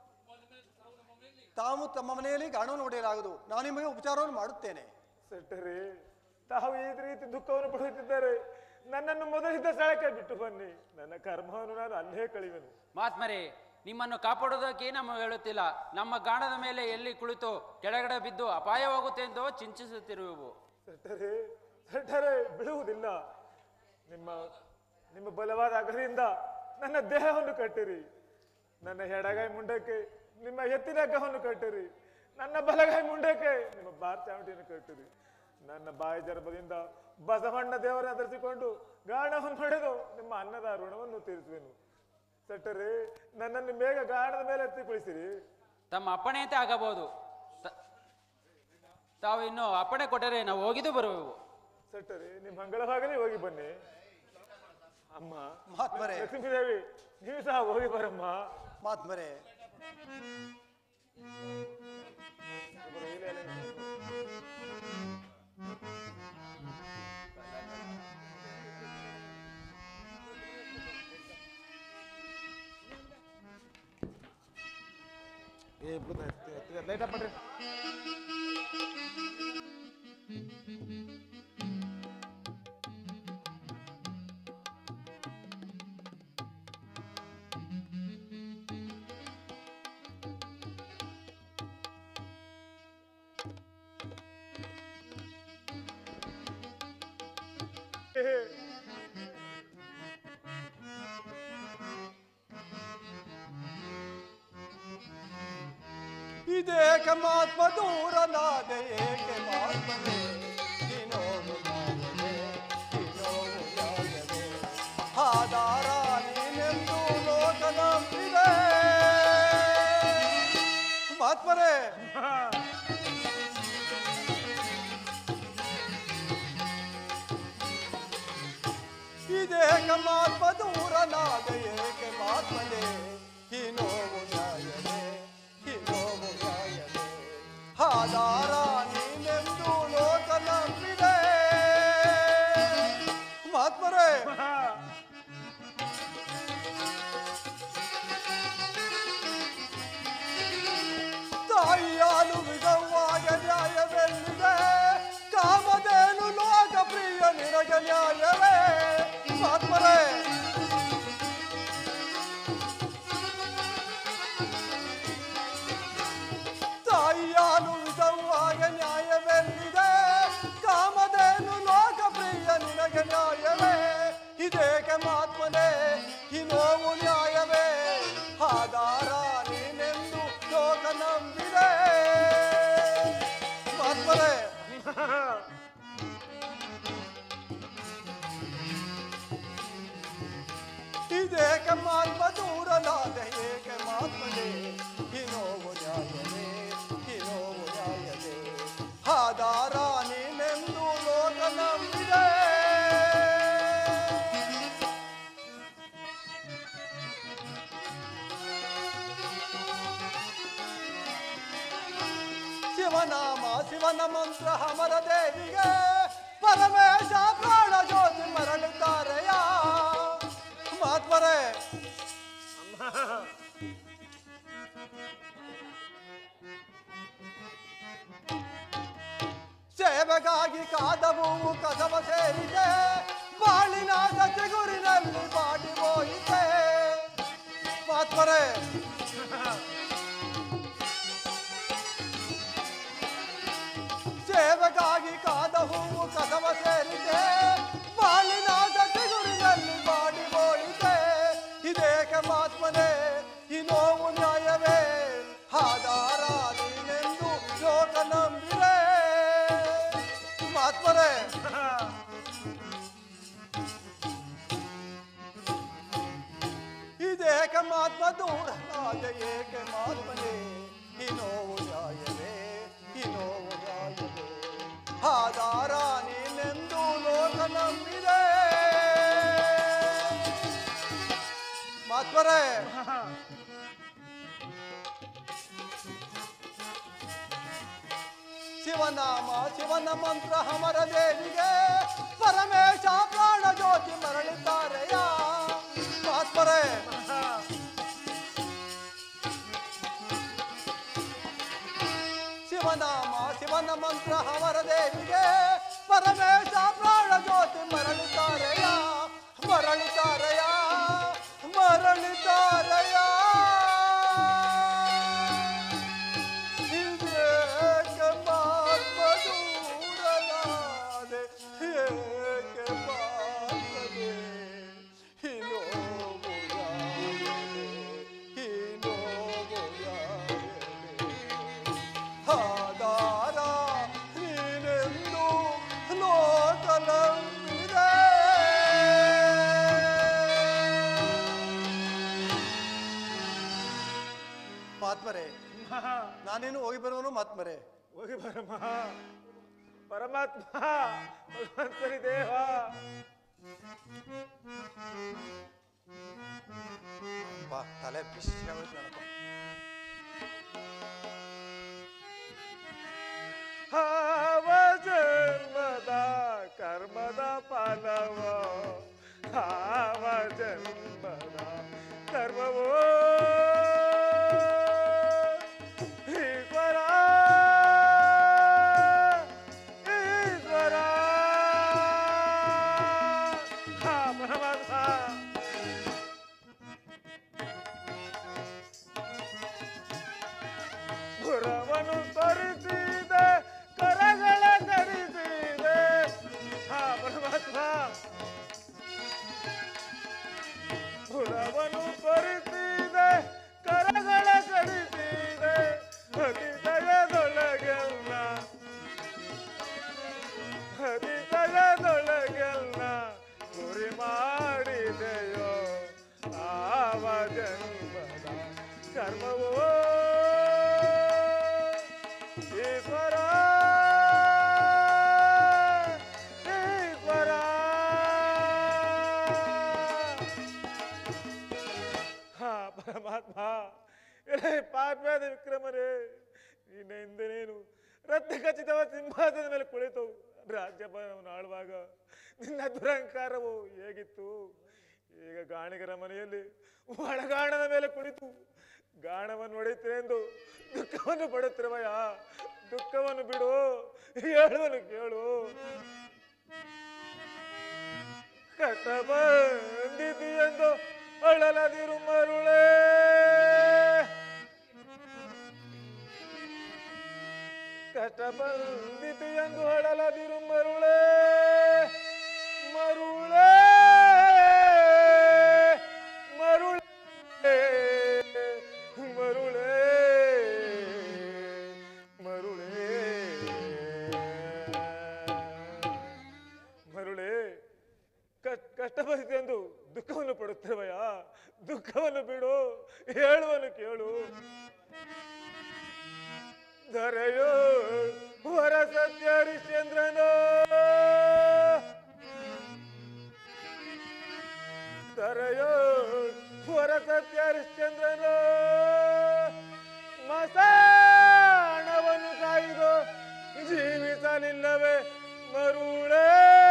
ತಾವು ತಮ್ಮ ಮನೆಯಲ್ಲಿ ಗಾಣವನ್ನು ಹೊಡೆಯಲಾಗದು ನಾನು ನಿಮಗೆ ಉಪಚಾರವನ್ನು ಮಾಡುತ್ತೇನೆ ಸೆಟ್ಟರೆ ತಾವು ಈ ರೀತಿ ದುಃಖವನ್ನು ಪಡುತ್ತಿದ್ದಾರೆ ನನ್ನನ್ನು ಮೊದಲಿದ್ದ ಸ್ಥಳಕ್ಕೆ ಬಿಟ್ಟು ಬನ್ನಿ ನನ್ನ ಕರ್ಮವನ್ನು ನಾನು ಅಲ್ಲೇ ಕಳಿವೆನು ಮಾತ್ಮರೇ ನಿಮ್ಮನ್ನು ಕಾಪಾಡೋದಕ್ಕೆ ನಮ್ಮ ಹೇಳುತ್ತಿಲ್ಲ ನಮ್ಮ ಗಾಣದ ಮೇಲೆ ಎಲ್ಲಿ ಕುಳಿತು ಕೆಳಗಡೆ ಬಿದ್ದು ಅಪಾಯವಾಗುತ್ತೆ ಎಂದು ಚಿಂತಿಸುತ್ತಿರುವೆವು ಸೆಟ್ಟರೆ ಸೆಟ್ಟರೆ ಬಿಡುವುದಿಲ್ಲ ನಿಮ್ಮ ನಿಮ್ಮ ಬಲವಾದ ಅಗರಿಂದ ನನ್ನ ದೇಹವನ್ನು ಕಟ್ಟಿರಿ ನನ್ನ ಎಡಗೈ ಮುಂಡಕ್ಕೆ ನಿಮ್ಮ ಎತ್ತಿನ ಹಗ್ಗವನ್ನು ಕಟ್ಟಿರಿ ನನ್ನ ಬಲಗೈ ಮುಂಡಕ್ಕೆ ನಿಮ್ಮ ಬಾರ್ ಚಾವಟಿಯನ್ನು ಕಟ್ಟಿರಿ ನನ್ನ ಬಾಯಿ ಜರ್ಬದಿಂದ ಬಸವಣ್ಣ ದೇವರನ್ನು ಧರಿಸಿಕೊಂಡು ಗಾಣವನ್ನು ಹೊಡೆದು ನಿಮ್ಮ ಅನ್ನದ ಋಣವನ್ನು ತೀರಿಸುವೆನು ಸೆಟ್ಟರೆ ನನ್ನನ್ನು ಬೇಗ ಗಾಣದ ಮೇಲೆ ಎತ್ತಿ ಕುಳಿಸಿರಿ ತಮ್ಮ ಅಪ್ಪಣೆಯಂತೆ ಆಗಬಹುದು ತ- ತಾವು ಇನ್ನು ಅಪ್ಪಣೆ ಕೊಟ್ಟರೆ ನಾವು ಹೋಗಿದ್ದು ಬರುವೆವು ಸೆಟ್ಟರೆ ನಿಮ್ಮ ಮಂಗಳವಾಗಲಿ ಹೋಗಿ ಬನ್ನಿ ಅಮ್ಮ ಮಹಾತ್ಮರೇ ಲಕ್ಷ್ಮೀದೇವಿ ನೀವು ಸಹ ಹೋಗಿ ಬರಮ್ಮ ಮಹಾತ್ಮರೇ ಲೈಟ್ ಅಪ್ ಮಾಡ್ರಿ ಇದೇಕ ಮಾತ್ಮ ದೂರನಾದ ಏಕೆ ಮಾತ್ಮನೆ ದಿನೋವು ನ್ಯಾಯವೇ ದಿನೋವು ನ್ಯಾಯವೇ ಆಧಾರ ನೀನೆಂದು ಲೋಕ ನಂಬಿದೆ ಮಾತ್ಮರೇ ಇದೇಕ ಮಾತ್ಮ ದೂರನಾದ ಏಕೆ ಮಾತ್ಮನೆ ಈ ನೋವು ನ್ಯಾಯವೇ ಈ ನೋವು ನ್ಯಾಯವೇ ಆಧಾರ ನೀನೆಂದು ಲೋಕ ನಂಬಿದೆ ಮಾತ್ಮರೇ ತಾಯಿಯಾಲು ವಿಧವಾಗ ನ್ಯಾಯವೆಲ್ಲಿದೆ ಕಾಮಧೇನು ಲೋಕ ಪ್ರಿಯ ನಿನಗೆ ನ್ಯಾಯವೇ ಮಾತ್ಮರೇ ತಾಯಿಯಾಲು ವಿಧವಾಗ ನ್ಯಾಯವೆಲ್ಲಿದೆ ಕಾಮಧೇನು ಲೋಕ ಪ್ರಿಯ ನಿನಗೆ ನ್ಯಾಯವೇ ಇದೇಕೆ ಮಾತ್ಮನೇ ಈ ನೋವು ನ್ಯಾಯವೇ ಆಧಾರ ನೀನೆಂದು ಲೋಕ ನಂಬಿದೆ ಮಾತ್ಮರೇ ಇದೇಕೆ ಮಾತ್ಮ ದೂರನಾದ ಏಕೆ ಮಾತ್ಮನೇ ಈ ನೋವು ನ್ಯಾಯವೇ ಈ ನೋವು ನ್ಯಾಯವೇ ಆಧಾರ ನೀನೆಂದು ಲೋಕ ನಂಬಿದೆ ಶಿವನಾಮ ಶಿವನ ಮಂತ್ರ ಅಮರ ದೇವಿಗೆ ಪರಮೇಶ ಪ್ರಾಣ ಜ್ಯೋತಿ ಮರಳಿದ್ದಾರೆಯ ಮಹಾತ್ಮರೇ ಸೇವೆಗಾಗಿ ಕಾದ ಹೂವು ಕಸವ ಸೇರಿದೆ ಬಾಳಿನಾದ ಚಿಗುರಿನಲ್ಲಿ ಬಾಡಿ ಹೋಯಿತೆ ಮಾತ್ಮರೇ ಸೇವೆಗಾಗಿ ಕಾದ ಹೂವು ಕಸವ ಸೇರಿದೆ ಬಾಳಿನಾದ ಚಿಗುರಿನಲ್ಲಿ ಬಾಡಿ ಹೋಯಿತೆ ಇದೇಕೆ ಮಾತ್ಮನೆ ಈ ನೋವು ನ್ಯಾಯವೇ ಆಧಾರ ನೀನೆಂದು ಲೋಕ ನಂಬಿರೆ ಮಾತ್ಮರೇ ಇದೇಕೆ ಮಾತ್ಮ ದೂರ ಏಕೆ ಮಾತ್ಮನೆ ಈ ನೋವು ನ್ಯಾಯವೇ ಈ ನೋವು ನ್ಯಾಯವೇ ಆಧಾರ ನೀನೆಂದು ಲೋಕ ನಂಬಿದೆ ಮಾತ್ಮರೇ ಶಿವನಾಮ ಶಿವನ ಮಂತ್ರ ಹಮರ ದೇವಿಗೆ ಪರಮೇಶ ಪ್ರಾಣ ಜ್ಯೋತಿ ಮರಳಿದ್ದಾರೆಯ ಮಾತ್ಮರೇ ಶಿವನಾಮ ಶಿವನ ಮಂತ್ರ ಹಮರ ದೇವಿಗೆ ಪರಮೇಶ ಪ್ರಾಣ ಜ್ಯೋತಿ ಮರಳಿದ್ದಾರೆಯ ಮರಳಿದ್ದಾರೆಯ ಮರಳಿದ್ದಾರೆಯ ಏಕೆ ಮಾರ್ಪದೂರಲಾದೆ ಏಕೆ ಮಾರ್ಪದೆ ಈ ನೋವು ಯಾರದೆ ಈ ನೋವು ಯಾರದೆ ಆಧಾರ ನೀನೆಂದು ಲೋಕಲಂಬಿದೆ ಮಾತ್ಮರೇ ನಾನೇನು ಹೋಗಿ ಬರುವನು ಮಾತ್ಮರೇ ಹೋಗಿ ಬರಮ್ಮ ಪರಮಾತ್ಮ ಭಗವಂತರಿ ದೇವ ಬಾ ತಲೆ ಬಿಸಿ ಆಗೋಯ್ತು ನನಗೆ. ಹಾವ ಜನ್ಮದ ಕರ್ಮದ ಫಲವ ಹಾವ ಜನ್ಮದ ಕರ್ಮವೋ ಈಶ್ವರ ಈಶ್ವರ ಹಾ ಪರಮಾತ್ಮ ಪುರವನ್ನು ತರಿಸಿದೆ ಕರಗಳ ಧರಿಸಿದೆ ಹಾ ಪರಮಾತ್ಮ ಪುರವನ್ನು ತರಿಸಿದೆ ಕರಗಳ ಧರಿಸಿದೆ ಹೃದಯದೊಳಗೆಲ್ಲ ಹೃದಯದೊಳಗೆಲ್ಲ ಗುರಿ ಮಾಡಿದೆಯೋ ಆವ ಜನ್ಮದ ಕರ್ಮವೋ ಈಶ್ವರ ಈಶ್ವರ ಹಾ ಪರಮಾತ್ಮ ಎಲೆ ಪಾಪ್ಯಾದ ವಿಕ್ರಮರೇ ನೀನೆಂದನೇನು ರತ್ನ ಖಚಿತವಾದ ಸಿಂಹಾಸನದ ಮೇಲೆ ಕುಳಿತು ರಾಜ್ಯಭಾರವನ್ನು ಆಳುವಾಗ ನಿನ್ನ ದುರಂಕಾರವು ಹೇಗಿತ್ತು ಈಗ ಗಾಣಿಗರ ಮನೆಯಲ್ಲಿ ಒಳಗಾಣದ ಮೇಲೆ ಕುಳಿತು ಗಾಣವನ್ನು ಹೊಡೆಯುತ್ತೇನೆಂದು ದುಃಖವನ್ನು ಪಡುತ್ತಿರುವಯ ದುಃಖವನ್ನು ಬಿಡು ಹೇಳುವನು ಕೇಳು ಕಟ ಬಂದಿತು ಎಂದು ಅಳಲದಿರು ಮರುಳೇ ಕಟ ಬಂದಿತು ಎಂದು ಅಳಲದಿರು ಮರುಳೇ ಮರುಳೇ ಮರುಳೇ ಮರುಳೇ ಮರುಳೇ ಮರುಳೇ ಕಷ್ಟ ಕಷ್ಟ ಬಂದಿದೆ ಎಂದು ದುಃಖವನ್ನು ಪಡುತ್ತಿರುವಯ ದುಃಖವನ್ನು ಬಿಡು ಹೇಳುವನು ಕೇಳು ಧರೆಯೋ ಹೊರ ಸತ್ಯ ಹರಿಶ್ಚಂದ್ರನೋ ಧರೆಯೋ ಹೊರ ಸತ್ಯ ಹರಿಶ್ಚಂದ್ರನೋ ಮಸಾಣವನ್ನು ಕಾಯ್ದು ಜೀವಿಸಲಿಲ್ಲವೇ ಮರುಳೇ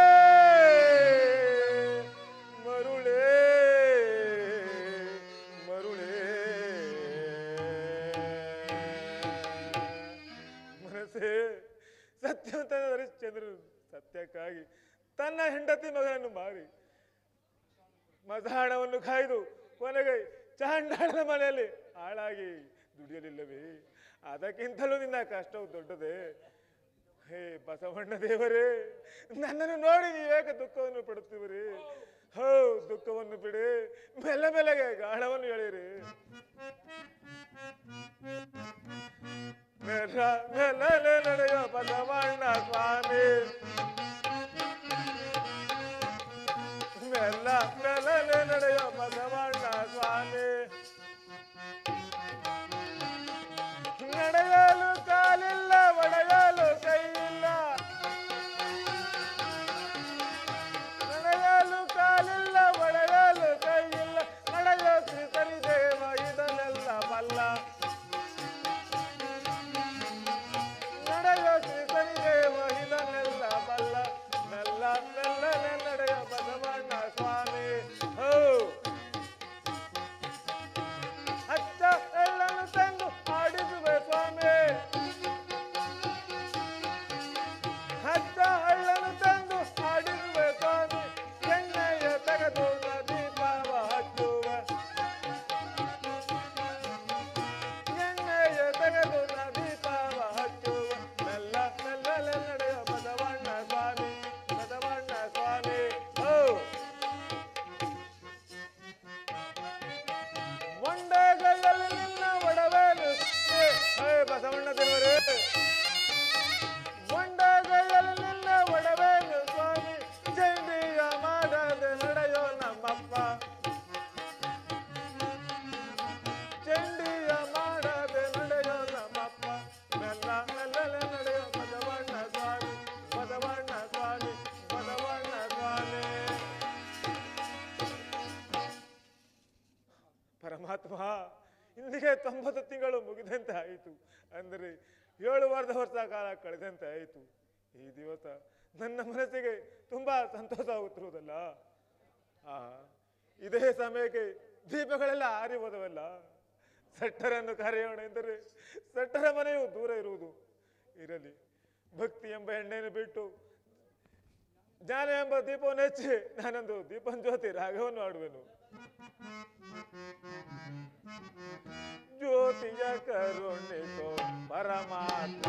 ಮರುಳೇ ಮರುಳೇ ಮನಸ್ಸೇ ಸತ್ಯ ಸತ್ಯವಂತನ ಹರಿಶ್ಚಂದ್ರನು ಸತ್ಯಕ್ಕಾಗಿ ತನ್ನ ಹೆಂಡತಿ ಮಗನನ್ನು ಮಾರಿ ಮತಹಣವನ್ನು ಕಾಯ್ದು ಕೊನೆಗೆ ಚಾಂಡಾಳನ ಮನೆಯಲ್ಲಿ ಹಾಳಾಗಿ ದುಡಿಯಲಿಲ್ಲವೇ ಅದಕ್ಕಿಂತಲೂ ನಿನ್ನ ಕಷ್ಟವು ದೊಡ್ಡದೇ ಹೇ ಬಸವಣ್ಣ ದೇವರೇ ನನ್ನನ್ನು ನೋಡಿ ನೀವೇಕೆ ದುಃಖವನ್ನು ಪಡುತ್ತೀವರಿ ಹೋ ದುಃಖವನ್ನು ಬಿಡಿ ಮೆಲ್ಲ ಮೆಲ್ಲಗೆ ಗಾಢವನ್ನು ಎಳೆಯಿರಿ ಮೆಲ್ಲ ಮೆಲ್ಲನೆ ನಡೆಯೋ ಬಸವಣ್ಣ ಸ್ವಾಮಿ ಮೆಲ್ಲ ಮೆಲ್ಲನೆ ನಡೆಯೋ ಬಸವಣ್ಣ ಸ್ವಾಮಿ ನಡೆಯಲು ಕಾಲಿಲ್ಲ ಒಡೆಯಲು ಕೈಯಿಲ್ಲ ನಡೆಯಲು ಕಾಲಿಲ್ಲ ಒಡೆಯಲು ಕೈಯಿಲ್ಲ ನಡೆಯೋ ಶ್ರೀ ಸರಿದೇವ ಇದನ್ನೆಲ್ಲ ಬಲ್ಲ ನಡೆಯೋ ಶ್ರೀ ಸರಿದೇವ ಇದನ್ನೆಲ್ಲ ಬಲ್ಲ ಮೆಲ್ಲ ಮೆಲ್ಲನೆ ನಡೆಯ ಬಸವಣ್ಣ ಸ್ವಾಮಿ ಹೋ ಹಚ್ಚ ಎಳ್ಳನ್ನು ತಂದು ಆಡಿಸುವೆ ಸ್ವಾಮಿ ಹಚ್ಚ ಹಳ್ಳನ್ನು ತಂದು ಆಡಿಸುವೆ ಸ್ವಾಮಿ ಎಣ್ಣೆಯ ತೆಗೆದು ದೀಪವ ಹಚ್ಚುವ ಎಣ್ಣೆಯ ತೆಗೆದು ದೀಪವ ಹಚ್ಚುವ ಮೆಲ್ಲ ಮೆಲ್ಲಲೆ ನಡೆಯ ಬಸವಣ್ಣ ಸ್ವಾಮಿ ಬಸವಣ್ಣ ಸ್ವಾಮಿ ಹೋ ಮೊಂಡೆಗಳಲ್ಲಿ ನಿನ್ನ ಒಡವೇನು ಹೇ ಬಸವಣ್ಣ ದೇವರೇ ಮೊಂಡೆಗಳಲ್ಲಿ ನಿನ್ನ ಒಡವೇನು ಸ್ವಾಮಿ ಚಂಡಿಯ ಮಾಡದೆ ನಡೆಯೋ ನಮ್ಮಪ್ಪ ಚಂಡಿಯ ಮಾಡದೆ ನಡೆಯೋ ನಮ್ಮಪ್ಪ ಮೆಲ್ಲ ಮೆಲ್ಲಲೆ ನಡೆಯೋ ಬಸವಣ್ಣ ಸ್ವಾಮಿ ಬಸವಣ್ಣ ಸ್ವಾಮಿ ಬಸವಣ್ಣ ಸ್ವಾಮಿ ಪರಮಾತ್ಮ ಇಂದಿಗೆ ತೊಂಬತ್ತು ತಿಂಗಳು ಮುಗಿದಂತೆ ಆಯಿತು ಅಂದರೆ ಏಳು ವಾರದ ವರ್ಷ ಕಾಲ ಕಳೆದಂತೆ ಆಯಿತು ಈ ದಿವಸ ನನ್ನ ಮನಸ್ಸಿಗೆ ತುಂಬಾ ಸಂತೋಷವಾಗುತ್ತಿರುವುದಲ್ಲ ಆ ಇದೇ ಸಮಯಕ್ಕೆ ದೀಪಗಳೆಲ್ಲ ಆರಿ ಹೋದವಲ್ಲ ಸಟ್ಟರನ್ನು ಕರೆಯೋಣ ಎಂದರೆ ಸಟ್ಟರ ಮನೆಯು ದೂರ ಇರುವುದು ಇರಲಿ ಭಕ್ತಿ ಎಂಬ ಎಣ್ಣೆಯನ್ನು ಬಿಟ್ಟು ಜ್ಞಾನ ಎಂಬ ದೀಪವನ್ನು ಹಚ್ಚಿ ನಾನೊಂದು ದೀಪನ್ ಜ್ಯೋತಿ ರಾಗವನ್ನು ಆಡುವೆನು ಜ್ಯೋತಿಯ ಕರುಣಿಸೋ ಪರಮಾತ್ಮ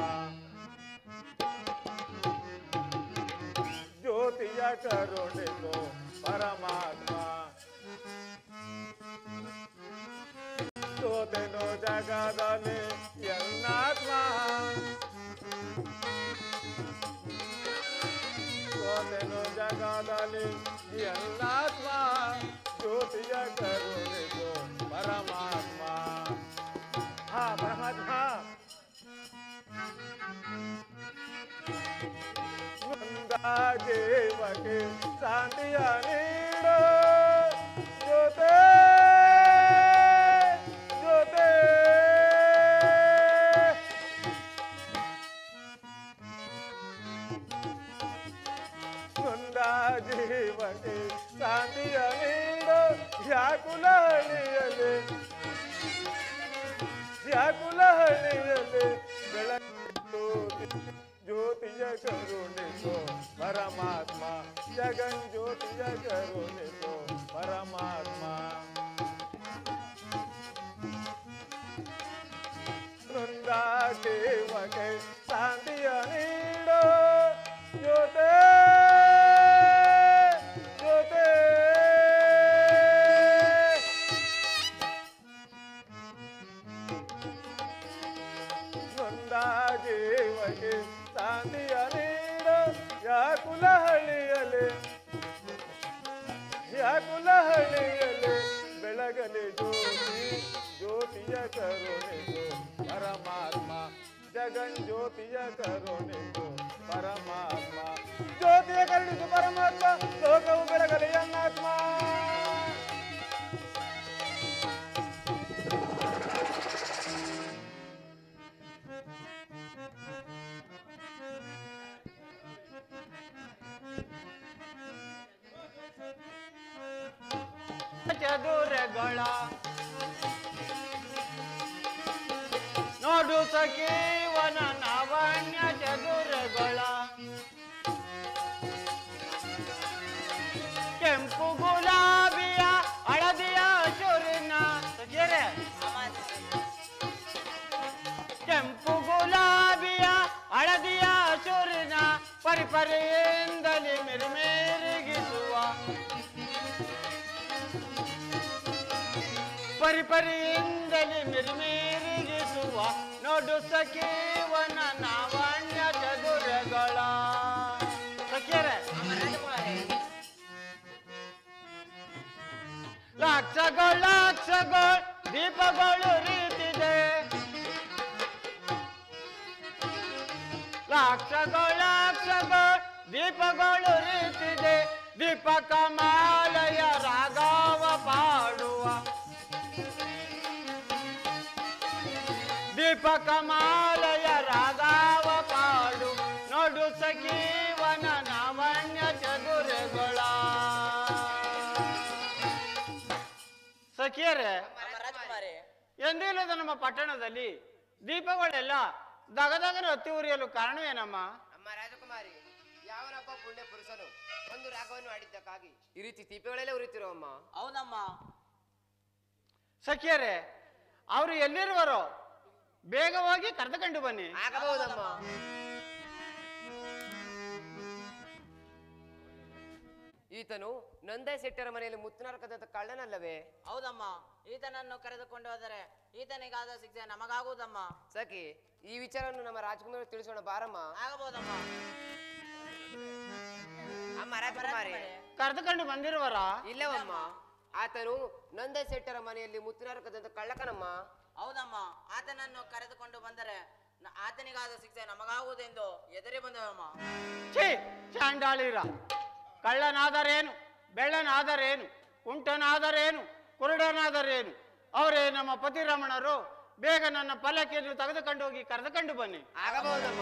ಜ್ಯೋತಿಯ ಕರುಣಿಸೋ ಪರಮಾತ್ಮ ಸೋತೆನೋ ಜಗದಲ್ಲಿ ಎನ್ನಾತ್ಮ ಸೋತೆನೋ ಜಗದಲ್ಲಿ ಎಲ್ಲಾತ್ಮ ಜ್ಯೋತಿಯ ಕರುಣಿಸೋ ಪರಮಾತ್ಮ ಹಾ ಪರಮಾತ್ಮ ಮುಂದ ಜೀವಕ್ಕೆ ಶಾಂತಿಯ ನೀಡೋ ಜೊತೆ ಜೊತೆ ಮುಂದ ಜೀವಕ್ಕೆ ಶಾಂತಿಯ ನೀಡೋ ಯಾಕುಲ ಹಳ್ಳಿಯಲ್ಲಿ ಯಾಕುಲ ಹಳ್ಳಿಯಲ್ಲಿ ಬೆಳಕು ಜ್ಯೋತಿಯ ಕರುಣಿಸೋ ಪರಮಾತ್ಮ ಜಗನ್ ಜ್ಯೋತಿಯ ಕರುಣಿಸೋ ಪರಮಾತ್ಮ ಬೃಂದಾದೇವಕ್ಕೆ ಶಾಂತಿಯ ನೀಡೋ ಜೊತೆ ಜೊತೆ ನೊಂದಾಜೀವಕ್ಕೆ ಶಾಂತಿಯ ನೀಡೋ ಯಾಕುಲ ಹಳ್ಳಿಯಲ್ಲಿ ಯಾಕುಲ ಹಳ್ಳಿಯಲ್ಲಿ ಬೆಳಗಲಿ ಜ್ಯೋತಿ ಜ್ಯೋತಿಯ ಕರುಣಿಸು ಪರಮಾತ್ಮ ಜಗನ್ ಜ್ಯೋತಿಯ ಕರುಣಿಸು ಪರಮಾತ್ಮ ಜ್ಯೋತಿಯ ಕರುಣಿಸು ಪರಮಾತ್ಮ ಲೋಕವು ಬೆಳಗಲಿ ಅನ್ನಾತ್ಮ ಚದುರಗಳ ನೋಡು ಸಖೀವನ ನಾವಣ್ಯ ಚದುರ ಚದುರಗಳ ಕೆಂಪು ಗುಲಾಬಿಯ ಹಳದಿಯ ಶೂರಿನ ಸಜ್ಜರೆ ಕೆಂಪು ಗುಲಾಬಿಯ ಹಳದಿಯ ಶೂರಿನ ಪರಿಪರಿಯಿಂದಲೇ ಮೆರುಮೇರಿಗಿಸುವ ಪರಿಪರಿಯಿಂದಲೇ ಮಿರ್ಮಿರಿಗಿಸುವ ನೋಡು ಸಖೀವನ ನಾವಣ್ಯ ಚದುರಗಳ ಸಖಿಯರೇ ಲಕ್ಷಗಳು ಲಕ್ಷಗಳು ದೀಪಗಳು ರೀತಿದೆ ಲಕ್ಷಗಳು ಲಕ್ಷಗಳು ದೀಪಗಳು ರೀತಿದೆ ದೀಪಕ ಮಾಲಯ ರಾಗವ ಪಾಡುವ ದೀಪಕ ಮಾಲಯ ರಾಗವ ಪಾಡು ನೋಡು ಸಖೀವನ ನಾವಣ್ಯ ಚದುರೆಗಳ ಸಖಿಯರೇ ರಾಜಕುಮಾರಿ ಎಂದಿಲ್ಲದ ನಮ್ಮ ಪಟ್ಟಣದಲ್ಲಿ ದೀಪಗಳೆಲ್ಲ ದಗದಗನ ಹತ್ತಿ ಉರಿಯಲು ಕಾರಣವೇನಮ್ಮ ಅಮ್ಮ ರಾಜಕುಮಾರಿ ಯಾವನೊಬ್ಬ ಪುಣ್ಯ ಪುರುಷನು ಒಂದು ರಾಗವನ್ನು ಆಡಿದ್ದಕ್ಕಾಗಿ ಈ ರೀತಿ ದೀಪಗಳೆಲ್ಲ ಉರಿತಿರೋ ಅಮ್ಮ ಹೌದಮ್ಮ ಸಖಿಯರೇ ಅವರು ಎಲ್ಲಿರುವರೋ ಬೇಗ ಹೋಗಿ ಕರೆದುಕೊಂಡು ಬನ್ನಿ ಆಗಬಹುದಮ್ಮ ಈತನು ನಂದೇ ಶೆಟ್ಟರ ಮನೆಯಲ್ಲಿ ಮುತ್ತಿನರಕದಂತ ಕಳ್ಳನಲ್ಲವೇ ಹೌದಮ್ಮ ಈತನನ್ನು ಕರೆದುಕೊಂಡು ಹೋದರೆ ಈತನಿಗಾದ ಶಿಕ್ಷೆ ನಮಗಾಗುವುದಮ್ಮ ಸಖಿ ಈ ವಿಚಾರವನ್ನು ನಮ್ಮ ರಾಜಕುಮಾರಿ ತಿಳಿಸೋಣ ಬಾರಮ್ಮ ಆಗಬಹುದಮ್ಮ ಅಮ್ಮ ರಾಜಕುಮಾರಿ ಕರೆದುಕೊಂಡು ಬಂದಿರುವರ ಇಲ್ಲವಮ್ಮ ಆತನು ನಂದೇ ಶೆಟ್ಟರ ಮನೆಯಲ್ಲಿ ಮುತ್ತಿನರಕದಂತ ಕಳ್ಳಕನಮ್ಮ ಹೌದಮ್ಮ ಆತನನ್ನು ಕರೆದುಕೊಂಡು ಬಂದರೆ ನ- ಆತನಿಗಾದ ಶಿಕ್ಷೆ ನಮಗಾಗುವುದೆಂದು ಎದುರಿ ಬಂದವಮ್ಮ ಛೀ ಚಾಂಡಾಳಿರ ಕಳ್ಳನಾದರೇನು ಬೆಳ್ಳನಾದರೇನು ಕುಂಟನಾದರೇನು ಕುರುಡನಾದರೇನು ಅವರೇ ನಮ್ಮ ಪತಿರಮಣರು ಬೇಗ ನನ್ನ ಪಲ್ಲಕ್ಕಿಯನ್ನು ತೆಗೆದುಕೊಂಡು ಹೋಗಿ ಕರೆದುಕೊಂಡು ಬನ್ನಿ ಆಗಬಹುದಮ್ಮ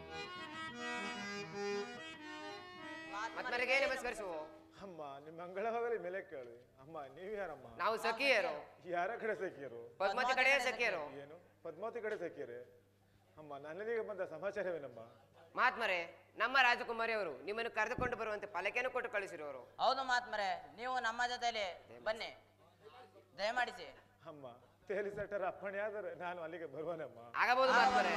ಮತ್ಮರಿಗೆ ನಮಸ್ಕರಿಸುವು ಅಮ್ಮ ನಿಮ್ಮ ಅಂಗಳವಾಗಲಿ ಮೇಲೆ ಕೇಳಿ ಅಮ್ಮ ನೀವು ಯಾರಮ್ಮ ನಾವು ಸಖಿಯರು ಯಾರ ಕಡೆ ಸಖಿಯರು ಪದ್ಮತಿ ಕಡೆಯ ಸಖಿಯರು ಏನು ಪದ್ಮಾವತಿ ಕಡೆ ಸಖಿಯರೇ ಅಮ್ಮ ನನ್ನನಿಗೆ ಬಂದ ಸಮಾಚಾರವೇನಮ್ಮ ಮಹಾತ್ಮರೇ ನಮ್ಮ ರಾಜಕುಮಾರಿ ಅವರು ನಿಮ್ಮನ್ನು ಕರೆದುಕೊಂಡು ಬರುವಂತೆ ಪಲಕೆಯನ್ನು ಕೊಟ್ಟು ಕಳಿಸಿರುವರು ಹೌದು ಮಹಾತ್ಮರೇ ನೀವು ನಮ್ಮ ಜೊತೆಲಿ ಬನ್ನಿ ದಯಮಾಡಿಸಿ ಅಮ್ಮ ತೇಲಿ ಸೆಟ್ಟರ ಅಪ್ಪಣೆ ಆದರೆ ನಾನು ಅಲ್ಲಿಗೆ ಬರುವನಮ್ಮ ಆಗಬಹುದು ಮಹಾತ್ಮರೇ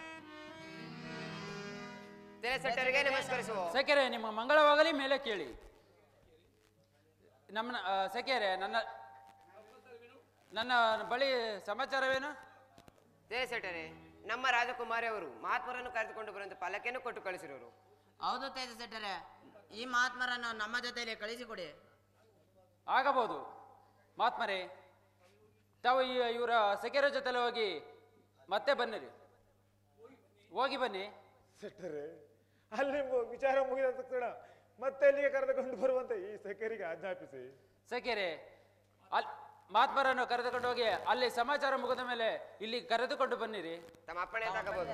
ತೆರೆಸೆಟ್ಟರಿಗೆ ನಮಸ್ಕರಿಸುವ ಸೆಕೆರೆ ನಿಮ್ಮ ಮಂಗಳವಾಗಲಿ ಮೇಲೆ ಕೇಳಿ ನಮ್ಮ ಆ, ಸೆಕೆರೆ ನನ್ನ ನನ್ನ ಬಳಿ ಸಮಾಚಾರವೇನು ತೆರೆಸೆಟ್ಟರೆ ನಮ್ಮ ರಾಜಕುಮಾರಿ ಅವರು ಮಹಾತ್ಮರನ್ನು ಕರೆದುಕೊಂಡು ಬರುವಂತೆ ಪಲಕೆಯನ್ನು ಕೊಟ್ಟು ಕಳಿಸಿರುವರು ಹೌದು ತೇಜ ಸೆಟ್ಟರೆ ಈ ಮಹಾತ್ಮರನ್ನು ನಮ್ಮ ಜೊತೆಲಿ ಕಳಿಸಿಕೊಡಿ ಆಗಬಹುದು ಮಾತ್ಮರೇ ತಾವು ಈ ಇವರ ಸೆಕೆರ ಜೊತೆಲಿ ಹೋಗಿ ಮತ್ತೆ ಬನ್ನಿರಿ ಹೋಗಿ ಬನ್ನಿ ಸೆಟ್ಟರೆ ಅಲ್ಲಿ ಮು- ವಿಚಾರ ಮುಗಿದ ತಕ್ಷಣ ಮತ್ತೆ ಇಲ್ಲಿಗೆ ಕರೆದುಕೊಂಡು ಬರುವಂತೆ ಈ ಸಖಿಯರಿಗೆ ಆಜ್ಞಾಪಿಸಿ ಸೆಕೆರೆ ಅಲ್ಲಿ ಮಾತ್ಮರನ್ನು ಕರೆದುಕೊಂಡು ಹೋಗಿ ಅಲ್ಲಿ ಸಮಾಚಾರ ಮುಗಿದ ಮೇಲೆ ಇಲ್ಲಿ ಕರೆದುಕೊಂಡು ಬನ್ನಿರಿ ತಮ್ಮ ಅಪ್ಪಣೆ ತಗಬಹುದು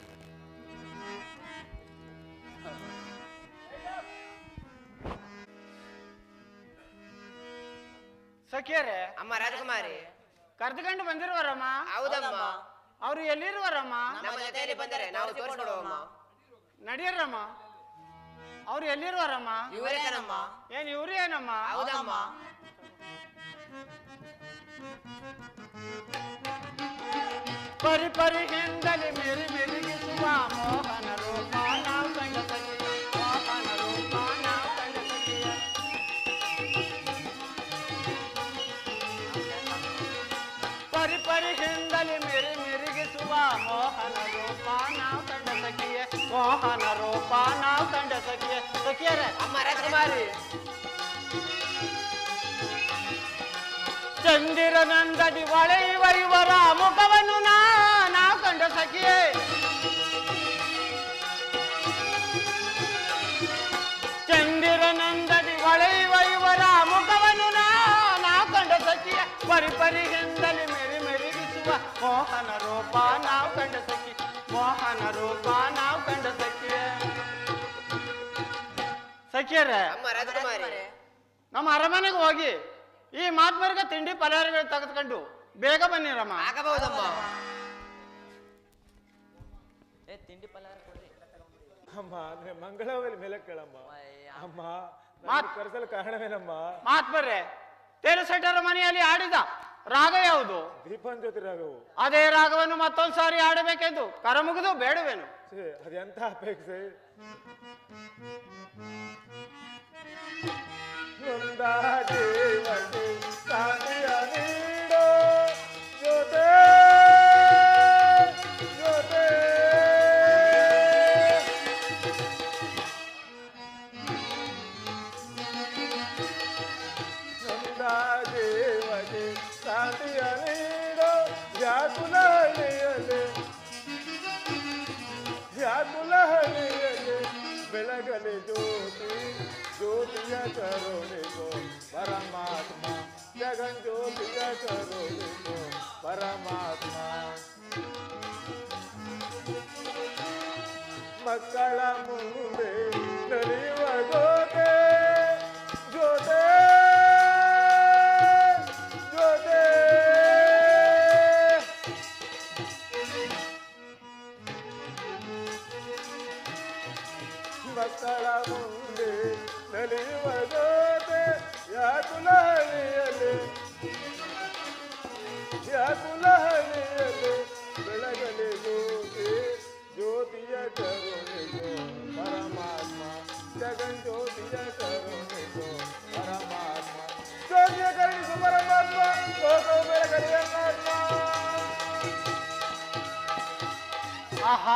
ಸಖಿಯರೇ ಅಮ್ಮ ರಾಜಕುಮಾರಿ ಕರೆದುಕೊಂಡು ಬಂದಿರುವರಮ್ಮ ಹೌದಮ್ಮ ಅವರು ಎಲ್ಲಿರುವರಮ್ಮ ನಮ್ಮ ಜೊತೆಯಲ್ಲಿ ಬಂದರೆ ನಾವು ತೋರಿಸ್ಕೊಡುವಮ್ಮ ನಡಿಯರಮ್ಮ ಅವ್ರು ಎಲ್ಲಿರುವರಮ್ಮ ಇವರೇ ಕಣಮ್ಮ ಏನ್ ಇವ್ರು ಏನಮ್ಮ ಹೌದಮ್ಮ ಪರಿ ಪರಿ ಹಿಂದಲಿ ಮಿರಿ ಮಿರಿಗಿಸುವ ಮೋಹನ ರೂಪ ನಾವು ಕಂಡ ಸಖಿ ಮೋಹನ ರೂಪ ನಾವು ಕಂಡ ಸಖಿಯ ಪರಿ ಪರಿ ಹಿಂದಲಿ ಮಿರಿ ಮಿರಿಗಿಸುವ ಮೋಹನ ರೂಪ ನಾವು ಕಂಡ ಸಖಿಯ ಮೋಹನ ರೂಪ ನಾವು ಕಂಡ ಸಖಿಯ ಸಖಿಯರೇ ಅಮ್ಮ ರಾಜಕುಮಾರಿ ಚಂದಿರನಂದದಿ ಹೊಳೆಯುವ ಇವರ ಮುಖವನ್ನು ನಾ ನಾವು ಕಂಡ ಸಖಿಯೇ ಚಂದಿರನಂದದಿ ಹೊಳೆಯುವ ಇವರ ಮುಖವನ್ನು ನಾ ನಾವು ಕಂಡ ಸಖಿಯ ಪರಿ ಪರಿ ಹಿಂದಲಿ ಮೆರಿ ಮೆರಿಗಿಸುವ ಮೋಹನ ರೂಪ ನಾವು ಕಂಡ ಸಖಿ ಮೋಹನ ರೂಪ ನಾವು ಕಂಡ ಸಖಿಯ ಸಖಿಯರೇ ಅಮ್ಮ ರಾಜಕುಮಾರಿ ನಮ್ಮ ಅರಮನೆಗೆ ಹೋಗಿ ಈ ಮಾತ್ಮರಿಗೆ ತಿಂಡಿ ಪಲಹಾರಗಳು ತೆಗೆದುಕೊಂಡು ಬೇಗ ಬನ್ನಿರಮ್ಮ ಆಗಬಹುದಮ್ಮ ಏ ತಿಂಡಿ ಪಲಾರ ಕೊಡ್ರಿ ಅಮ್ಮ ನಿನ್ನ ಮಂಗಳವಲ್ಲಿ ಮೇಲೆ ಕೇಳಮ್ಮ ಅಮ್ಮ ಮಾತ್- ಕರೆಸಲು ಕಾರಣವೇನಮ್ಮ ಮಾತ್ಬರ್ರೆ ತೇರು ಶೆಟ್ಟರ ಮನೆಯಲ್ಲಿ ಆಡಿದ ರಾಗ ಯಾವುದು ದೀಪನ್ ಜ್ಯೋತಿ ರಾಘವು ಅದೇ ರಾಗವನ್ನು ಮತ್ತೊಂದು ಸಾರಿ ಆಡಬೇಕೆಂದು ಕರ ಮುಗಿದು ಬೇಡವೇನು ಛೇ, ಅದೆಂತ ಅಪೇಕ್ಷೆ ನೊಂದ ಜೀವಕ್ಕೆ ಶಾಂತಿಯ ನೀಡೋ ಜೊತೆ ಜೊತೆ ನೊಂದ ಜೀವಕ್ಕೆ ಶಾಂತಿಯ ನೀಡೋ ವ್ಯಾಕುಲ ಹಳ್ಳಿಯಲ್ಲಿ ವ್ಯಾಕುಲ ಹಳ್ಳಿಯಲ್ಲಿ ಬೆಳಗಲಿ ಜ್ಯೋತಿ ಜ್ಯೋತಿಯ ಕರುಣಿಗೋ ಪರಮಾತ್ಮ ಜಗನ್ ಜ್ಯೋತಿಯ ಕರುಣಿಗೋ ಪರಮಾತ್ಮ ಮಕ್ಕಳ ಮುಂದೆ ನಡೆಯುವ ಗೋತೆ ಜೋತೆ ಜೋತೆ ಮಕ್ಕಳ ಮುಂದೆ ನಡೆಯುವ ಜೋತೆ ಯಾಕುಲ ಹಳಿಯಲ್ಲಿ ಯಾಕುಲ ಹಳಿಯಲ್ಲಿ ಬೆಳಗಲಿ ಜ್ಯೋತಿ ಜ್ಯೋತಿಯ ಕರುಣಿಗೋ ಪರಮಾತ್ಮ ಜಗನ್ ಜ್ಯೋತಿಯ ಕರುಣಿಗೋ ಪರಮಾತ್ಮ ಜ್ಯೋತಿಯ ಕರುಣಿಸು ಪರಮಾತ್ಮ ಲೋಕವು ಬೆಳಗಲಿ ಅನ್ನಾತ್ಮ ಆಹಾ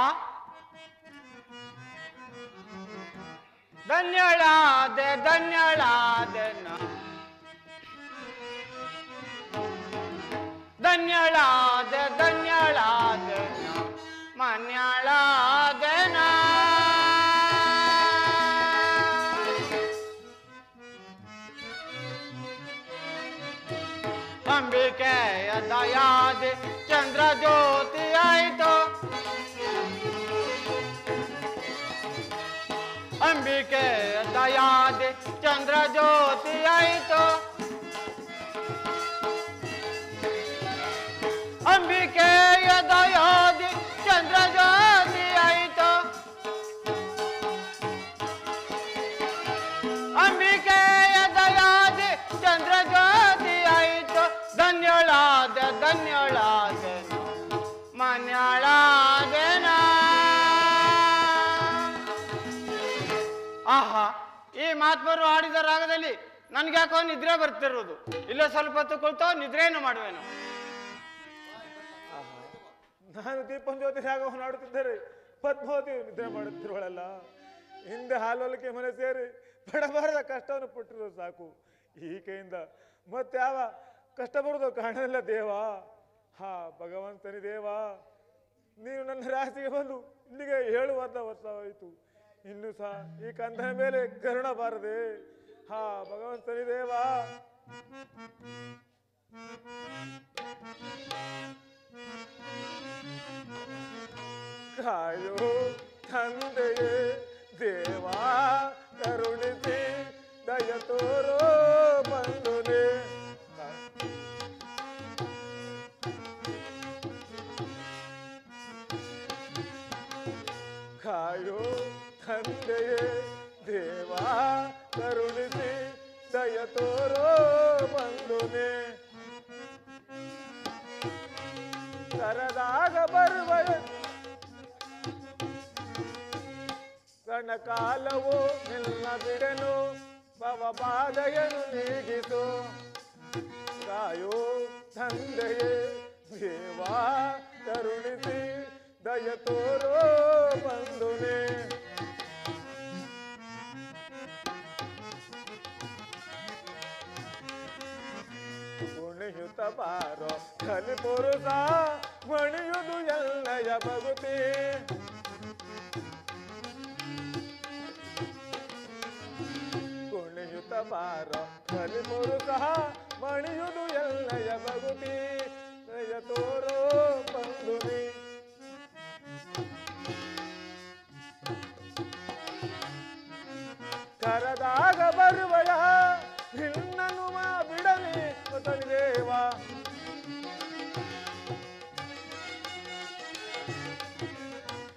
ಧನ್ಯಳಾದೆ ಧನ್ಯಳಾದೆ ನಾ. ಧನ್ಯಳಾದೆ ಧನ್ಯಳಾದೆ ನಾ. ಮನ್ಯಳಾದೆ ನಾ. ಅಂಬಿಕೆಯ ದಯಾದೆ ಚಂದ್ರ ಜ್ಯೋತಿ ಆಯಿತು ಅಂಬಿಕೆ ದಯಾದೆ ಚಂದ್ರ ಜ್ಯೋತಿ ಆಯಿತು ಅಂಬಿಕೆಯ ದಯಾದೆ ಚಂದ್ರ ಜ್ಯೋತಿ ಆಯಿತು ಅಂಬಿಕೆಯ ದಯಾದೆ ಚಂದ್ರ ಜ್ಯೋತಿ ಆಯಿತು ಧನ್ಯಳಾದ ಧನ್ಯಳಾದೆನು ಮನ್ಯಳಾದೆನಾ ಆಹಾ ಈ ಮಾತ್ಮರು ಆಡಿದ ರಾಗದಲ್ಲಿ ನನ್ಗೆ ಯಾಕೋ ನಿದ್ರೆ ಬರ್ತಿರೋದು ಇಲ್ಲ ಸ್ವಲ್ಪ ಹೊತ್ತು ಕುಳಿತೋ ನಿದ್ರೆಯನ್ನು ಮಾಡುವೆನು ನಾನು ದೀಪನ್ ಜ್ಯೋತಿ ರಾಘವನ್ ಆಡುತ್ತಿದ್ದರೆ ಪದ್ಮಾವತಿ ನಿದ್ರೆ ಮಾಡುತ್ತಿರುವಳಲ್ಲ ಹಿಂದೆ ಹಾಲೋಲಿಕೆ ಮನೆ ಸೇರಿ ಪಡಬಾರದ ಕಷ್ಟವನ್ನು ಪಟ್ಟಿರೋ ಸಾಕು ಈಕೆಯಿಂದ ಮತ್ಯಾವ ಕಷ್ಟ ಬರುವುದು ಕಾಣಲಿಲ್ಲ ದೇವ ಹಾ ಭಗವಂತನಿ ದೇವ ನೀನು ನನ್ನ ರಾಶಿಗೆ ಬಂದು ಇಲ್ಲಿಗೆ ಏಳು ವರ್ಷ ವರ್ಷವಾಯಿತು ಇನ್ನು ಸಹ ಈ ಕಂದನ ಮೇಲೆ ಕರುಣ ಬಾರದೆ ಹಾ ಭಗವಂತನಿ ದೇವ ಕಾಯೋ ತಂದೆಯೇ ದೇವಾ ಕರುಣಿಸಿ ದಯ ತೋರೋ ಬಂದುನೆ ಕಾಯೋ ತಂದೆಯೇ ದೇವಾ ಕರುಣಿಸಿ ದಯ ತೋರೋ ಬಂದುನೆ ಕರದಾಗ ಬರುವ ಕಾಲವು ನಿನ್ನ ಬಿಡನು ಭವ ಬಾಧೆಯನ್ನು ನೀಗಿಸು ಕಾಯೋ ತಂದೆಯೇ ದೇವಾ ಕರುಣಿಸಿ ದಯ ತೋರೋ ಬಂದುನೆ ಕುಣಿಯುತ್ತ ಬಾರೋ ಕಲಿ ಪುರುಷ ಮಣಿಯುದು ಎಲ್ಲಯ ಭಗುತಿ ಕುಣಿಯುತ್ತ ಬಾರೋ ಕಲಿ ಪುರುಷ ಮಣಿಯುದು ಎಲ್ಲಯ ಭಗುತಿ ದಯ ತೋರೋ ಬಂದುನಿ ಕರದಾಗ ಬರುವಯ ನಿನ್ನನು ಮಾ ಬಿಡಲಿ ದೇವ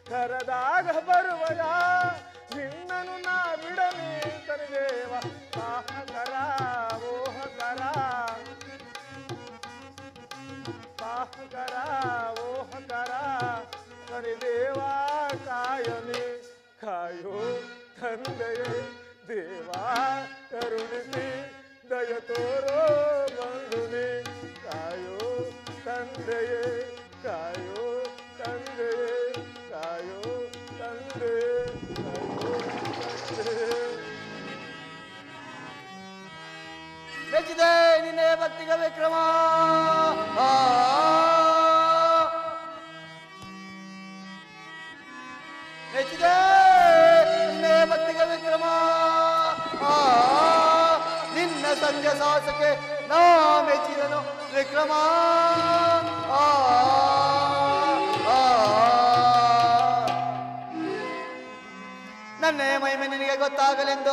ಕರದಾಗ ಬರುವಯ ನಿನ್ನನು ನಾ ಬಿಡಲಿ ತನಿದೇವ ಸಾಹಕರ ಓಹಕರ ಸಾಹಕರ ಓಹಕರ ತನಿದೇವ ಕಾಯಲಿ ಕಾಯೋ ತಂದೆಯೇ ದೇವಾ ಕರುಣಿಸಿ ದಯ ತೋರೋ ಬಂಧುನಿ ಕಾಯೋ ತಂದೆಯೇ ಕಾಯೋ ತಂದೆಯೇ ಕಾಯೋ ತಂದೆ ಕಾಯೋ ತಂದೆ ಮೆಚ್ಚಿದೆ ನಿನ್ನೆ ಭಕ್ತಿಗ ವಿಕ್ರಮ ಆ. ಮೆಚ್ಚಿದೆ ನಿನ್ನೆ ಭಕ್ತಿಗ ವಿಕ್ರಮ ಆ. ನಿನ್ನ ಸಂಧ್ಯ ಸಾಹಸಕ್ಕೆ ನಾ ಮೆಚ್ಚಿದನು ವಿಕ್ರಮ ಆ. ಆ. ನನ್ನೇ ಮಹಿಮೆ ನಿನಗೆ ಗೊತ್ತಾಗಲೆಂದು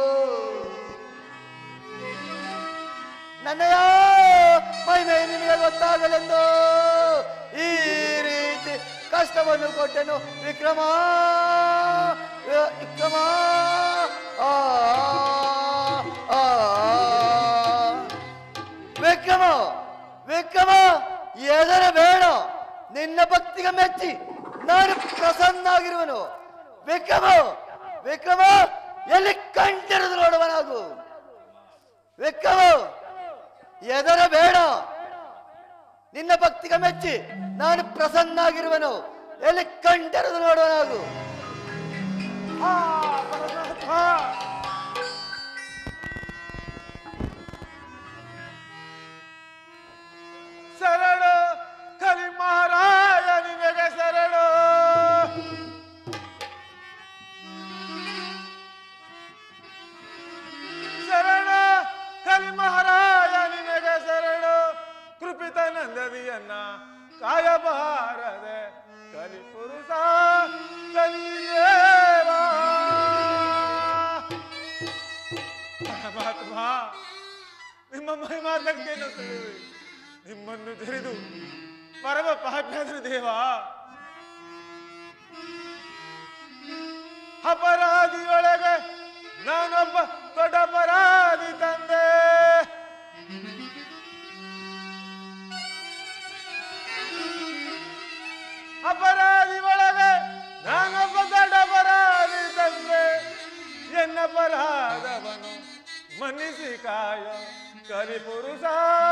ನನ್ನಯ ಮಹಿಮೆ ನಿನಗೆ ಗೊತ್ತಾಗಲೆಂದು ಈ ರೀತಿ ಕಷ್ಟವನ್ನು ಕೊಟ್ಟೆನು ವಿಕ್ರಮ ವಿ- ವಿಕ್ರಮ ಆ, ಆ. ವಿಕ್ರಮ ವಿಕ್ರಮ ಎದರ ಬೇಡ ನಿನ್ನ ಭಕ್ತಿಗೆ ಮೆಚ್ಚಿ ನಾನು ಪ್ರಸನ್ನ ಆಗಿರುವನು ವಿಕ್ರಮ ವಿಕ್ರಮ ಎಲ್ಲಿ ಕಂಠಿರಿದು ನೋಡುವನಾಗು ವಿಕ್ರಮ ಎದರ ಬೇಡ ನಿನ್ನ ಭಕ್ತಿಗೆ ಮೆಚ್ಚಿ ನಾನು ಪ್ರಸನ್ನಾಗಿರುವನು ಎಲ್ಲಿ ಕಂಠರಿದು ನೋಡುವನಾಗು ಆ ಪರಮಾತ್ಮ ಶರಣು ಕಲಿ ಮಹಾರಾಯ ನಿನಗೆ ಶರಣು ಶರಣ ಕಲಿ ಮಹಾರಾಯ ನಿನಗೆ ಶರಣು ಕೃಪಿತ ನಂದದಿಯನ್ನ ಕಾಯಬಾರದೆ ಕಲಿ ಪುರುಷ ಕಲಿದೇವ ಪರಮಾತ್ಮ ನಿಮ್ಮ ಮಹಿಮಾರ್ಥಕ್ಕೇನು ತಿಳಿಯುವೆ ನಿಮ್ಮನ್ನು ತಿಳಿದು ಪರಮ ಪಾಪ್ಯಾದ್ರು ದೇವ ಅಪರಾಧಿಯೊಳಗೆ ನಾನೊಬ್ಬ ದೊಡ್ಡ ಅಪರಾಧಿ ತಂದೆ ಅಪರಾಧಿ ಒಳಗೆ ನಾನೊಬ್ಬ ದೊಡ್ಡ ಅಪರಾಧಿ ತಂದೆ ಎನ್ನ ಅಪರಾಧವನು ಮನ್ನಿಸಿ ಕಾಯ ಕರಿಪುರುಷ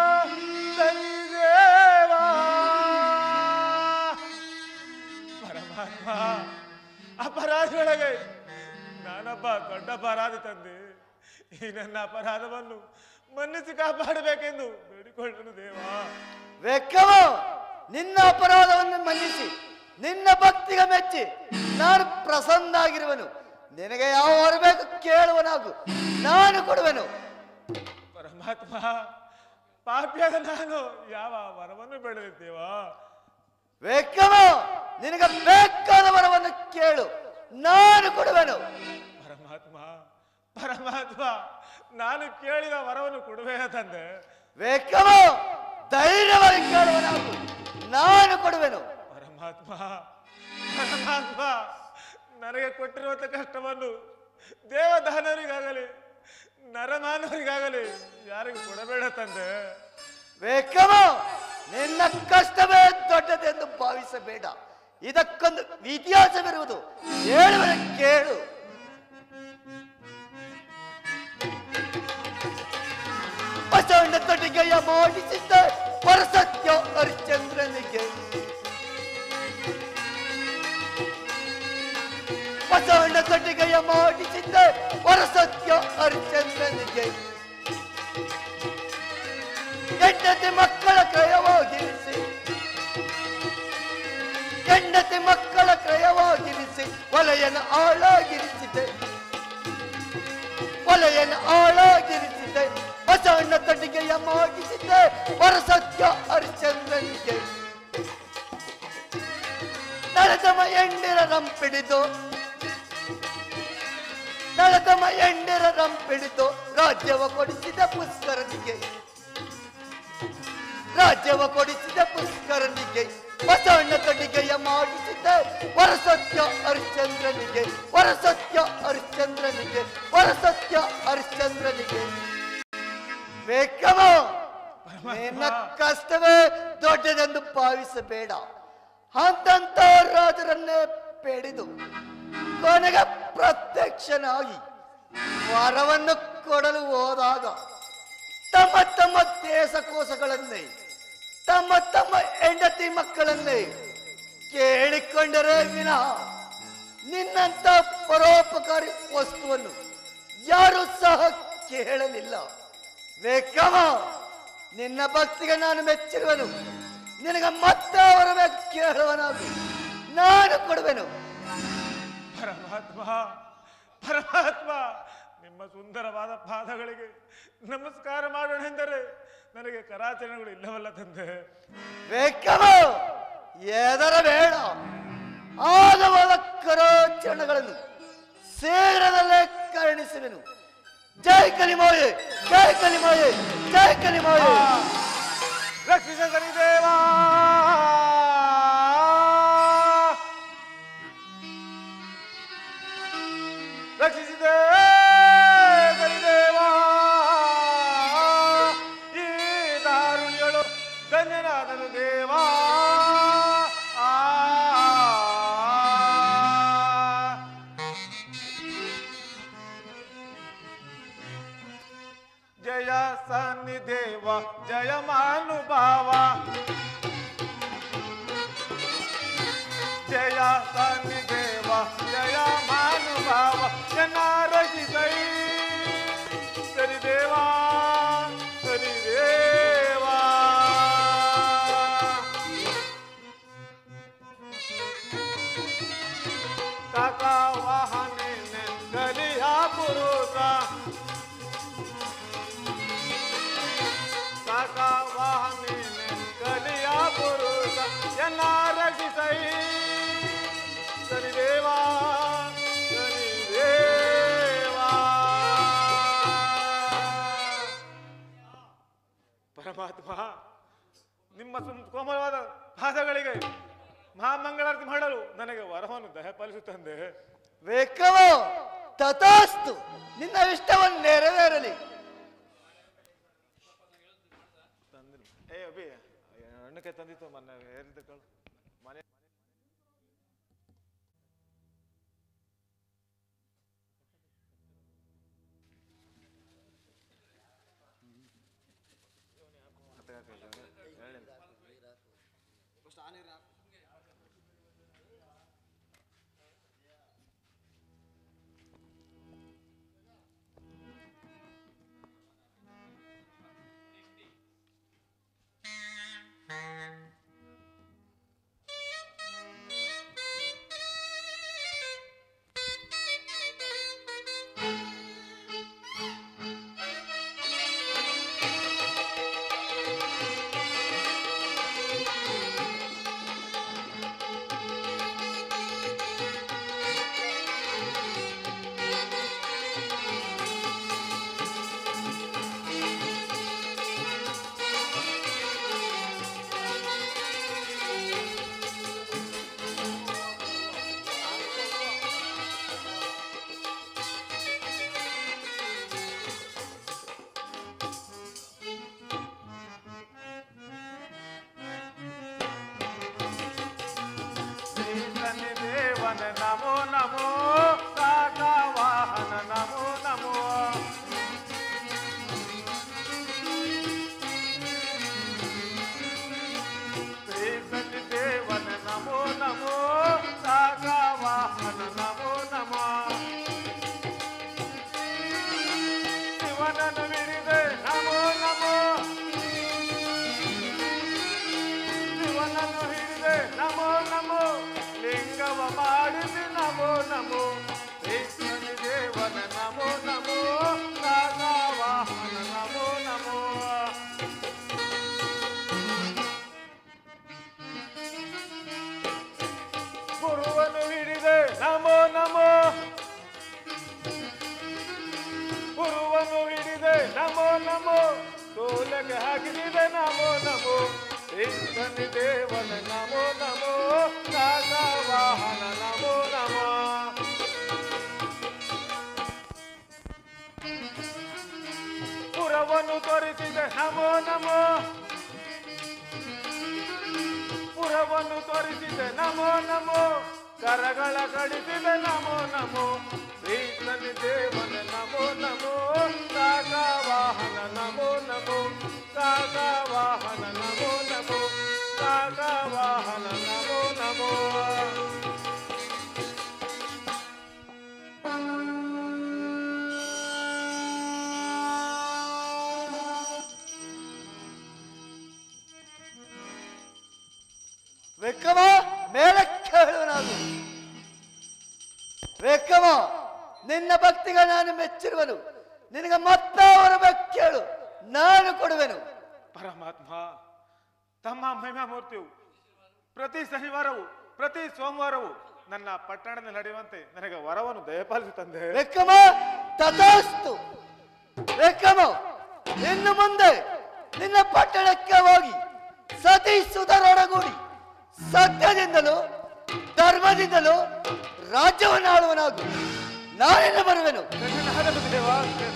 ದೇವ ಪರಮಾತ್ಮ ಅಪರಾಧಿ ಒಳಗೆ ನಾನೊಬ್ಬ ದೊಡ್ಡ ಅಪರಾಧಿ ತಂದೆ ಈ ನನ್ನ ಅಪರಾಧವನ್ನು ಮನ್ನಿಸಿ ಕಾಪಾಡಬೇಕೆಂದು ಬೇಡಿಕೊಳ್ಳನು ದೇವಾ ವಿಕ್ರಮ ನಿನ್ನ ಅಪರಾಧವನ್ನು ಮನ್ನಿಸಿ ನಿನ್ನ ಭಕ್ತಿಗೆ ಮೆಚ್ಚಿ ನಾನು ಪ್ರಸನ್ನಾಗಿರುವನು ನಿನಗೆ ಯಾವ ವರ ಬೇಕು ಕೇಳುವನಾಗು ನಾನು ಕೊಡುವೆನು ಪರಮಾತ್ಮ ಪಾಪಿಯಾದ ನಾನು ಯಾವ ವರವನ್ನು ಬೇಡಲಿದ್ದೇವಾ ವಿಕ್ರಮ ನಿನಗೆ ಬೇಕಾದ ವರವನ್ನು ಕೇಳು ನಾನು ಕೊಡುವೆನು ಪರಮಾತ್ಮ ಪರಮಾತ್ಮ ನಾನು ಕೇಳಿದ ವರವನ್ನು ಕೊಡುವೆ ತಂದೆ ವಿಕ್ರಮ ಧೈರ್ಯವಾಗಿ ಕೇಳುವನಾಗು ನಾನು ಕೊಡುವೆನು ಪರಮಾತ್ಮ ಪರಮಾತ್ಮ ನನಗೆ ಕೊಟ್ಟಿರುವಂತ ಕಷ್ಟವನ್ನು ದೇವದಾನವರಿಗಾಗಲಿ ನರಮಾನವರಿಗಾಗಲಿ ಯಾರಿಗೂ ಕೊಡಬೇಡ ತಂದೆ ವಿಕ್ರಮ ನಿನ್ನ ಕಷ್ಟವೇ ದೊಡ್ಡದೆಂದು ಭಾವಿಸಬೇಡ ಇದಕ್ಕೊಂದು ಇತಿಹಾಸವಿರುವುದು ಹೇಳುವ ಕೇಳು ಬಸವಣ್ಣ ತೊಟ್ಟಿಗೆಯ ಮಾಡಿಸಿದ್ದ ಪರಸತ್ಯ ಹರಿಶ್ಚಂದ್ರನಿಗೆ ಬಸವಣ್ಣ ತೊಟ್ಟಿಗೆಯ ಮಾಡಿಸಿದ್ದ ಪರಸತ್ಯ ಹರಿಶ್ಚಂದ್ರನಿಗೆ ಹೆಂಡತಿ ಮಕ್ಕಳ ಕ್ರಯವಾಗಿರಿಸಿ ಹೆಂಡತಿ ಮಕ್ಕಳ ಕ್ರಯವಾಗಿರಿಸಿ ವಲಯನ ಆಳಾಗಿರಿಸಿದೆ ವಲಯನ ಆಳಾಗಿರಿಸಿದೆ ಬಸವಣ್ಣ ತೊಟ್ಟಿಗೆಯ ಮಾಡಿಸಿದೆ ಪರಸತ್ಯ ಹರಿಶ್ಚಂದ್ರನಿಗೆ ನಳದಮ ಎಂಡಿರ ರಂಪಿಡಿದು ನಳದಮ ಎಂಡಿರ ರಂಪಿಡಿದು ರಾಜ್ಯವ ಕೊಡಿಸಿದ ಪುಷ್ಕರನಿಗೆ ರಾಜ್ಯವ ಕೊಡಿಸಿದ ಪುಷ್ಕರನಿಗೆ ಬಸವಣ್ಣ ತೊಟ್ಟಿಗೆಯ ಮಾಡಿಸಿದ ವರಸತ್ಯ ಹರಿಶ್ಚಂದ್ರನಿಗೆ ವರಸತ್ಯ ಹರಿಶ್ಚಂದ್ರನಿಗೆ ವರಸತ್ಯ ಹರಿಶ್ಚಂದ್ರನಿಗೆ ಬೇಕಮ ನಿನ್ನ ಕಷ್ಟವೇ ದೊಡ್ಡದೆಂದು ಭಾವಿಸಬೇಡ ಅಂತಂತ ರಾಜರನ್ನೇ ಪೇಡಿದು ಕೊನೆಗೆ ಪ್ರತ್ಯಕ್ಷನಾಗಿ ವರವನ್ನು ಕೊಡಲು ಹೋದಾಗ ತಮ್ಮ ತಮ್ಮ ದೇಶಕೋಶಗಳನ್ನೇ ತಮ್ಮ ತಮ್ಮ ಹೆಂಡತಿ ಮಕ್ಕಳನ್ನೇ ಕೇಳಿಕೊಂಡರೆ ವಿನಃ ನಿನ್ನಂತ ಪರೋಪಕಾರಿ ವಸ್ತುವನ್ನು ಯಾರು ಸಹ ಕೇಳಲಿಲ್ಲ ವೇಕಮ ನಿನ್ನ ಭಕ್ತಿಗೆ ನಾನು ಮೆಚ್ಚಿರುವೆನು ನಿನಗೆ ಮತ್ತೆ ಅವರ ಮೇಲೆ ಕೇಳುವನಾಗಿ ನಾನು ಕೊಡುವೆನು ಪರಮಾತ್ಮ ಪರಮಾತ್ಮ ನಿಮ್ಮ ಸುಂದರವಾದ ಪಾದಗಳಿಗೆ ನಮಸ್ಕಾರ ಮಾಡೋಣ ಎಂದರೆ ನನಗೆ ಕರಾಚರಣೆಗಳು ಇಲ್ಲವಲ್ಲ ತಂದೆ ವೇಕಮ ಎದರ ಬೇಡ ಆಗವಾದ ಕರಾಚರಣೆಗಳನ್ನು ಶೀಘ್ರದಲ್ಲೇ ಕರುಣಿಸುವೆನು ಜೈ ಕಲಿಮಾಯೆ ಜೈ ಕಲಿಮಾಯೆ ಜೈ ಕಲಿಮಾಯೆ ರಕ್ಷಿಸ ಸರಿದೇವಾ ರಕ್ಷಿಸಿದೆ ಸರಿದೇವಾ ಈ ದಾರುಣಿಗಳು ಧನ್ಯನಾದನು ದೇವಾ ಆ ಜಯ ಸನ್ನಿದೇವ ಜಯ ಮಾನುಭಾವ ಜಯ ಸನ್ನಿದೇವ ಜಯ ಮಾನುಭಾವ ಜನ ರಚಿಸೈ ಸರಿದೇವಾ ಸರಿದೇವಾ ಕಾಕಾ ವಾಹನೆ ಗಲಿಯ ಪುರುಷ ಕಾಕಾ ವಾಹನೆ ಗಲಿಯ ಪುರುಷ ಎನ್ನ ರಕ್ಷಿಸೈ ಸರಿದೇವಾ ಸರಿದೇವಾ ಪರಮಾತ್ಮ ನಿಮ್ಮ ಸುಮ್ ಕೋಮಲವಾದ ಪಾದಗಳಿಗೆ ಮಹಾಮಂಗಳಾರತಿ ಮಾಡಲು ನನಗೆ ವರವನ್ನು ದಯಪಾಲಿಸು ತಂದೆ ವೇಕಮ ತಥಾಸ್ತು ನಿನ್ನ ಇಷ್ಟವನ್ನು ನೆರವೇರಲಿ ತಂದಿಲ್ಲ ಏ ಅಭಿ ಹಣ್ಣಕ್ಕೆ ತಂದಿತ್ತು ಮೊನ್ನೆ ಏರಿದ ಕಳು ಮನೆ ಶ್ರೀ ದೇವನ ನಮೋ ನಮೋ ಕಾಕಾ ವಾಹನ ನಮೋ ನಮೋ ಶ್ರೀ ಸತಿ ದೇವನ ನಮೋ ನಮೋ ಕಾಕಾ ವಾಹನ ನಮೋ ನಮೋ ಶಿವನನ್ನು ಬಿಡಿದೆ ನಮೋ ನಮೋ ಶಿವನನ್ನು ಹಿಡಿದೆ ನಮೋ ನಮೋ ಲಿಂಗವ ಮಾಡಿಸಿ ನಮೋ ನಮೋ ಕೃಷ್ಣನಿ ದೇವನ ನಮೋ ನಮೋ ನಾಗಾ ವಾಹನ ನಮೋ ನಮೋ ಗುರುವನ್ನು ಹಿಡಿದೆ ನಮೋ ನಮೋ ಗುರುವನ್ನು ಹಿಡಿದೆ ನಮೋ ನಮೋ ತೋಲಗೆ ಹಾಕಿದೆ ನಮೋ ನಮೋ ಕೃಷ್ಣನಿ ದೇವನ ನಮೋ ನಮೋ ನಾಗಾ ವಾಹನ ಪುರವನ್ನು ತೋರಿಸಿದೆ ನಮೋ ನಮೋ ಪುರವನ್ನು ತೋರಿಸಿದೆ ನಮೋ ನಮೋ ಕರಗಳ ಕಡಿಸಿದೆ ನಮೋ ನಮೋ ಶ್ರೀ ಸನ್ನಿ ದೇವನ ನಮೋ ನಮೋ ಕಾಕ ವಾಹನ ನಮೋ ನಮೋ ಕಾಕ ವಾಹನ ನಮೋ ನಮೋ ಕಾಕ ವಾಹನ ನಮೋ ನಮೋ ವೆಕ್ಕಮ ಮೇಲೆ ಕೇಳು ನಾನು ವೆಕ್ಕಮ ನಿನ್ನ ಭಕ್ತಿಗೆ ನಾನು ಮೆಚ್ಚಿರುವನು ನಿನಗೆ ಮತ್ತಾವರ ಕೇಳು ನಾನು ಕೊಡುವೆನು ಪರಮಾತ್ಮ ತಮ್ಮ ಮಹಿಮಾ ಮೂರ್ತಿಯು ಪ್ರತಿ ಶನಿವಾರವು ಪ್ರತಿ ಸೋಮವಾರವು ನನ್ನ ಪಟ್ಟಣದಲ್ಲಿ ನಡೆಯುವಂತೆ ನನಗೆ ವರವನ್ನು ದಯಪಾಲಿಸಿ ತಂದೆ ವೆಕ್ಕಮ ತಥಾಸ್ತು ವೆಕ್ಕಮ ಇನ್ನು ಮುಂದೆ ನಿನ್ನ ಪಟ್ಟಣಕ್ಕೆ ಹೋಗಿ ಸತಿ ಸುಧರೊಡಗೂಡಿ ಸತ್ಯದಿಂದಲೂ ಧರ್ಮದಿಂದಲೂ ರಾಜ್ಯವನ್ನು ಆಳುವನಾಗು ನಾನಿನ್ನು ಬರುವೆನು ದೇವಾ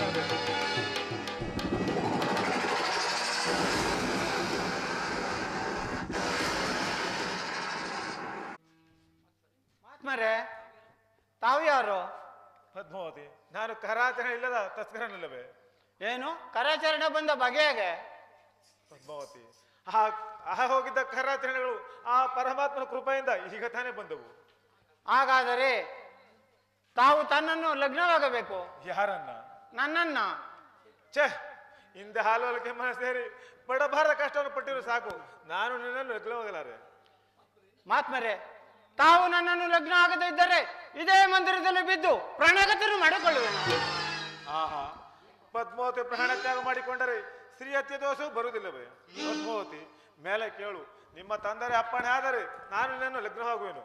ಮರೆ ತಾವು ಯಾರು ಪದ್ಮಾವತಿ ನಾನು ಕರಾಚರಣೆ ಇಲ್ಲದ ತಸ್ಕರನಲ್ಲವೇ ಏನು ಕರಾಚರಣೆ ಬಂದ ಬಗೆ ಹೇಗೆ ಪದ್ಮಾವತಿ ಆ ಆ ಹೋಗಿದ್ದ ಕರಾಚರಣೆಗಳು ಆ ಪರಮಾತ್ಮನ ಕೃಪೆಯಿಂದ ಈಗ ತಾನೇ ಬಂದವು ಹಾಗಾದರೆ ತಾವು ತನ್ನನ್ನು ಲಗ್ನವಾಗಬೇಕು ಯಾರನ್ನ ನನ್ನನ್ನ ಛೇ ಹಿಂದೆ ಹಾಲೋಲಕ್ಕೆ ಮನ ಸೇರಿ ಬಡಬಾರದ ಕಷ್ಟವನ್ನು ಪಟ್ಟಿರು ಸಾಕು ನಾನು ನಿನ್ನನ್ನು ಲಗ್ನವಾಗಲಾರೆ ಮಾತ್ಮರೆ ತಾವು ನನ್ನನ್ನು ಲಗ್ನ ಆಗದೇ ಇದ್ದರೆ ಇದೇ ಮಂದಿರದಲ್ಲಿ ಬಿದ್ದು ಪ್ರಣಗತರು ಮಾಡಿಕೊಳ್ಳುವೆನು ಆಹಾ ಪದ್ಮಾವತಿ ಪ್ರಾಣ ತ್ಯಾಗ ಮಾಡಿಕೊಂಡರೆ ಸ್ತ್ರೀಯತ್ಯ ದೋಷವು ಬರುವುದಿಲ್ಲವೇ ಪದ್ಮಾವತಿ ಮೇಲೆ ಕೇಳು ನಿಮ್ಮ ತಂದರೆ ಅಪ್ಪಣೆ ಆದರೆ ನಾನು ನಿನ್ನನ್ನು ಲಗ್ನವಾಗುವೆನು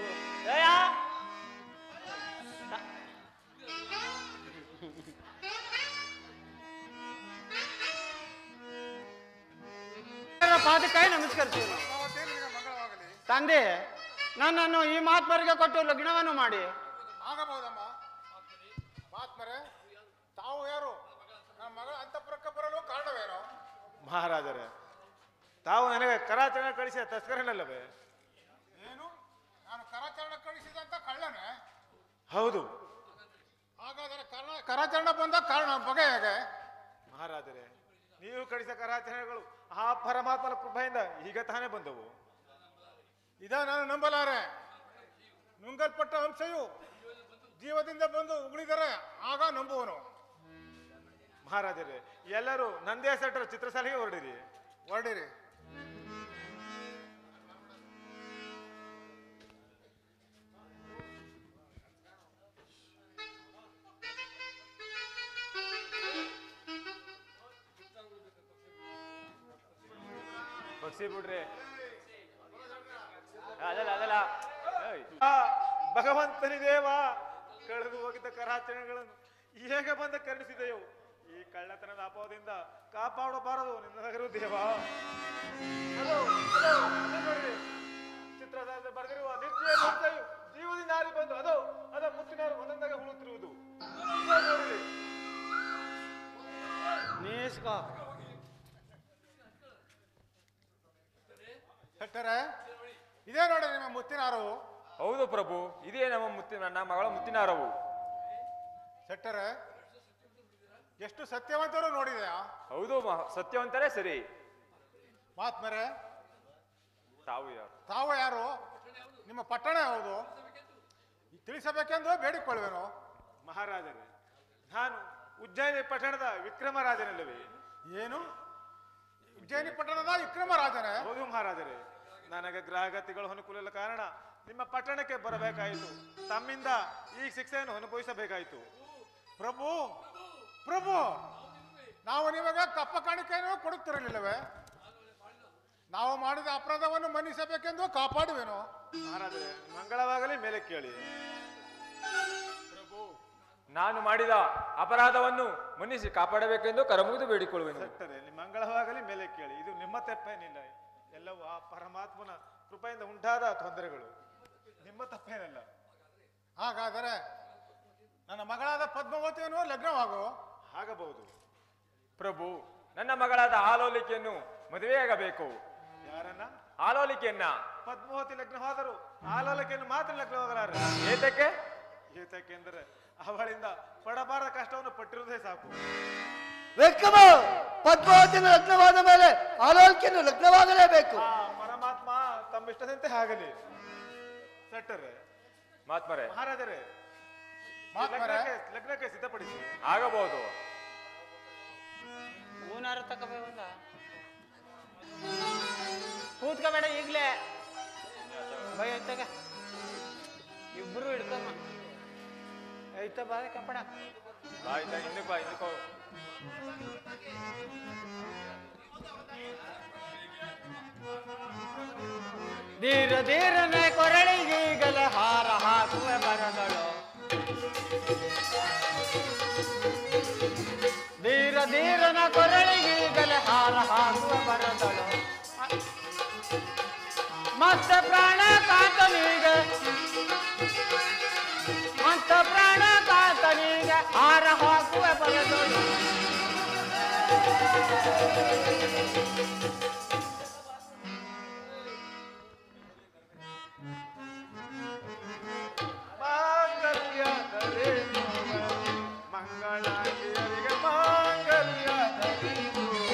ಪಾದಕಾಯಿ ನಮಸ್ಕರಿಸುವೆನು ತಂದೆ ನನ್ನನ್ನು ಈ ಮಾತ್ಮರಿಗೆ ಕೊಟ್ಟು ಲಗ್ನವನ್ನು ಮಾಡಿ ಆಗಬಹುದಮ್ಮ ಮಾತ್ಮರೆ ತಾವು ಯಾರು ನಮ್ಮ ಮಗಳ ಅಂತಃಪುರಕ್ಕೆ ಬರಲು ಕಾರಣವೇನು ಮಹಾರಾಜರೇ ತಾವು ನನಗೆ ಕರಾಚರಣೆ ಕಳಿಸಿದ ತಸ್ಕರನಲ್ಲವೇ ಏನು ನಾನು ಕರಾಚರಣ ಕಳಿಸಿದಂತ ಕಳ್ಳನೆ ಹೌದು ಹಾಗಾದರೆ ಕರ್ಣ ಕರಾಚರಣ ಬಂದ ಕಾರಣ ಬಗೆ ಹೇಗೆ ಮಹಾರಾಜರೇ ನೀವು ಕಳಿಸಿದ ಕರಾಚರಣೆಗಳು ಆ ಪರಮಾತ್ಮನ ಕೃಪೆಯಿಂದ ಈಗ ತಾನೇ ಬಂದವು ಇದ ನಾನು ನಂಬಲಾರೆ ನುಂಗಲ್ಪಟ್ಟ ಅಂಶಯು ಜೀವದಿಂದ ಬಂದು ಉಗುಳಿದರೆ ಆಗ ನಂಬುವನು ಮಹಾರಾಜರೇ ಎಲ್ಲರೂ ನಂದೇ ಸೆಟ್ಟರ ಚಿತ್ರಶಾಲೆಗೆ ಹೊರಡಿರಿ ಹೊರಡಿರಿ ಬಗ್ಸಿ ಬಿಡ್ರಿ ಅದಲ್ಲ ಅದಲ್ಲ ಆ, ಭಗವಂತನಿ ದೇವ ಕಳೆದು ಹೋಗಿದ್ದ ಕರಾಚರಣೆಗಳನ್ನು ಹೇಗೆ ಬಂದ ಕರುಣಿಸಿದೆಯೋ ಈ ಕಳ್ಳತನದ ಅಪವಾದದಿಂದ ಕಾಪಾಡಬಾರದು ನಿನ್ನ ನಗರು ದೇವ ಅದು, ಅದು, ಅದು ನೋಡಿರಿ ಚಿತ್ರದಲ್ಲಿ ಬರೆದಿರುವ ನಿತ್ಯ ಸಂಸ್ಥೆಯು ಜೀವದಿಂದ ಹಾರಿ ಬಂದು ಅದು ಅದ ಮುತ್ತಿನಾರು ಒಂದೊಂದಾಗೆ ಉಳುತ್ತಿರುವುದು ಇದೇ ನೋಡಿರಿ ನೀಸ್ಕೋ ಶೆಟ್ಟರೆ ಇದೇ ನೋಡಿ ನಿಮ್ಮ ಮುತ್ತಿನಾರು ಹೌದು ಪ್ರಭು ಇದೇ ನಮ್ಮ ಮುತ್ತಿನ ನನ್ನ ಮಗಳ ಮುತ್ತಿನಾರವು ಶೆಟ್ಟರೆ ಎಷ್ಟು ಸತ್ಯವಂತರು ನೋಡಿದೆಯಾ ಹೌದು ಮಹ- ಸತ್ಯವಂತರೇ ಸರಿ ಮಾತ್ಮರೆ ತಾವು ಯಾರು ತಾವು ಯಾರು ನಿಮ್ಮ ಪಟ್ಟಣ ಯಾವುದು ತಿಳಿಸಬೇಕೆಂದು ಬೇಡಿಕೊಳ್ಳುವೆನು ಮಹಾರಾಜರೇ ನಾನು ಉಜ್ಜಯಿನಿ ಪಟ್ಟಣದ ವಿಕ್ರಮರಾಜನಲ್ಲವೇ ಏನು ಉಜ್ಜಯಿನಿ ಪಟ್ಟಣದ ವಿಕ್ರಮರಾಜನೇ ಹೌದು ಮಹಾರಾಜರೇ ನನಗೆ ಗ್ರಹಗತಿಗಳು ಅನುಕೂಲ ಕಾರಣ ನಿಮ್ಮ ಪಟ್ಟಣಕ್ಕೆ ಬರಬೇಕಾಯಿತು ತಮ್ಮಿಂದ ಈ ಶಿಕ್ಷೆಯನ್ನು ಅನುಭವಿಸಬೇಕಾಯಿತು ಪ್ರಭು ಪ್ರಭು ನಾವು ನಿಮಗೆ ಕಪ್ಪ ಕಾಣಿಕೆಯನ್ನು ಕೊಡುತ್ತಿರಲಿಲ್ಲವೇ ನಾವು ಮಾಡಿದ ಅಪರಾಧವನ್ನು ಮನ್ನಿಸಬೇಕೆಂದು ಕಾಪಾಡುವೆನು ಮಹಾರಾಜರೇ ಮಂಗಳವಾಗಲಿ ಮೇಲೆ ಕೇಳಿ ನಾನು ಮಾಡಿದ ಅಪರಾಧವನ್ನು ಮನ್ನಿಸಿ ಕಾಪಾಡಬೇಕೆಂದು ಕರಮುಗಿದು ಬೇಡಿಕೊಳ್ಳುವೆನು ಸತ್ತರೆ ನಿಮ್ಮ ಮಂಗಳವಾಗಲಿ ಮೇಲೆ ಕೇಳಿ ಇದು ನಿಮ್ಮ ತಪ್ಪೇನಿಲ್ಲ ಎಲ್ಲವೂ ಆ ಪರಮಾತ್ಮನ ಕೃಪೆಯಿಂದ ಉಂಟಾದ ತೊಂದರೆಗಳು ನಿಮ್ಮ ತಪ್ಪೇನಲ್ಲ ಹಾಗಾದರೆ ನನ್ನ ಮಗಳಾದ ಪದ್ಮಾವತಿಯನ್ನು ಲಗ್ನವಾಗು ಆಗಬಹುದು ಪ್ರಭು ನನ್ನ ಮಗಳಾದ ಆಲೋಲಿಕೆಯನ್ನು ಮದುವೆಯಾಗಬೇಕು ಯಾರನ್ನ ಆಲೋಲಿಕೆಯನ್ನ ಪದ್ಮಾವತಿ ಲಗ್ನವಾದರು ಆಲೋಲಕೆಯನ್ನು ಮಾತ್ರ ಲಗ್ನವಾಗಲಾರ ಏತಕ್ಕೆ ಏತಕ್ಕೆಂದರೆ ಅವಳಿಂದ ಪಡಬಾರದ ಕಷ್ಟವನ್ನು ಪಟ್ಟಿರುವುದೇ ಸಾಕು ವೆಕ್ಕಮ ಪದ್ಮಾವತಿನ ಲಗ್ನವಾದ ಮೇಲೆ ಆಲೋಲ್ಕೆಯನ್ನು ಲಗ್ನವಾಗಲೇಬೇಕು ಆ ಪರಮಾತ್ಮ ತಮ್ಮಿಷ್ಟದಂತೆ ಆಗಲಿ ಸೆಟ್ಟರೆ ಮಾತ್ಮರೆ ಮಹಾರಾಜರೇ ಮಾತ್ಮರೆ? ಲಗ್ನಕ್ಕೆ ಲಗ್ನಕ್ಕೆ ಸಿದ್ಧಪಡಿಸಿ ಆಗಬಹುದು ಹೂನಾರ ತಗೋಬೇಕಂದ ಕೂತ್ಕೋಬೇಡ ಈಗ್ಲೇ ಭಯ ಐತಾಗ ಇಬ್ರು ಹಿಡ್ಕಮ್ಮ ಐತ ಬಾರೆ ಕಪ್ಪಡ ಬಾ ಇದ್ದ ಹಿಂದಕ್ಕೆ ಬಾ ಹಿಂದಕ್ಕೆ ಹೋಗು. ಧೀರ ಧೀರನೆ ಕೊರಳಿಗೀಗಲೇ ಹಾರ ಹಾಕುವ ಬರದಳು ಧೀರ ಧೀರನ ಕೊರಳಿಗೀಗಲೇ ಹಾರ ಹಾಕುವ ಬರದಳು ಮತ್ತ ಪ್ರಾಣ ಕಾತನಿಗೆ ಮತ್ತ ಪ್ರಾಣ ಕಾತನಿಗೆ ಹಾರ ಹಾಕುವ ಬರದಳು ಮಾಂಗಲ್ಯ ಧರಿಸುವ ಮಂಗಳಾಂಗಿಯರಿಗೆ ಮಾಂಗಲ್ಯ ಧರಿಸುವ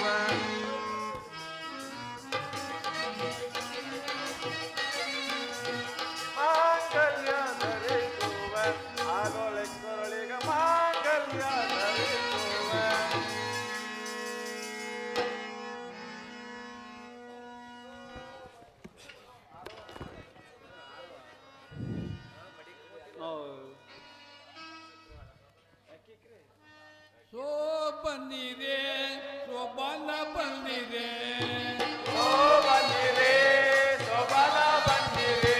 ಮಾಂಗಲ್ಯ ಧರಿಸುವ ಆಗೋಳೆಂಗೊರಳಿಗೆ ಮಾಂಗಲ್ಯ ಧರಿಸುವ ಸೋ ಬಂದಿದೆ ಸೋಬಾನ ಬಂದಿದೆ ಓ ಬಂದಿರೆ ಸೋಬಾನ ಬಂದಿರೆ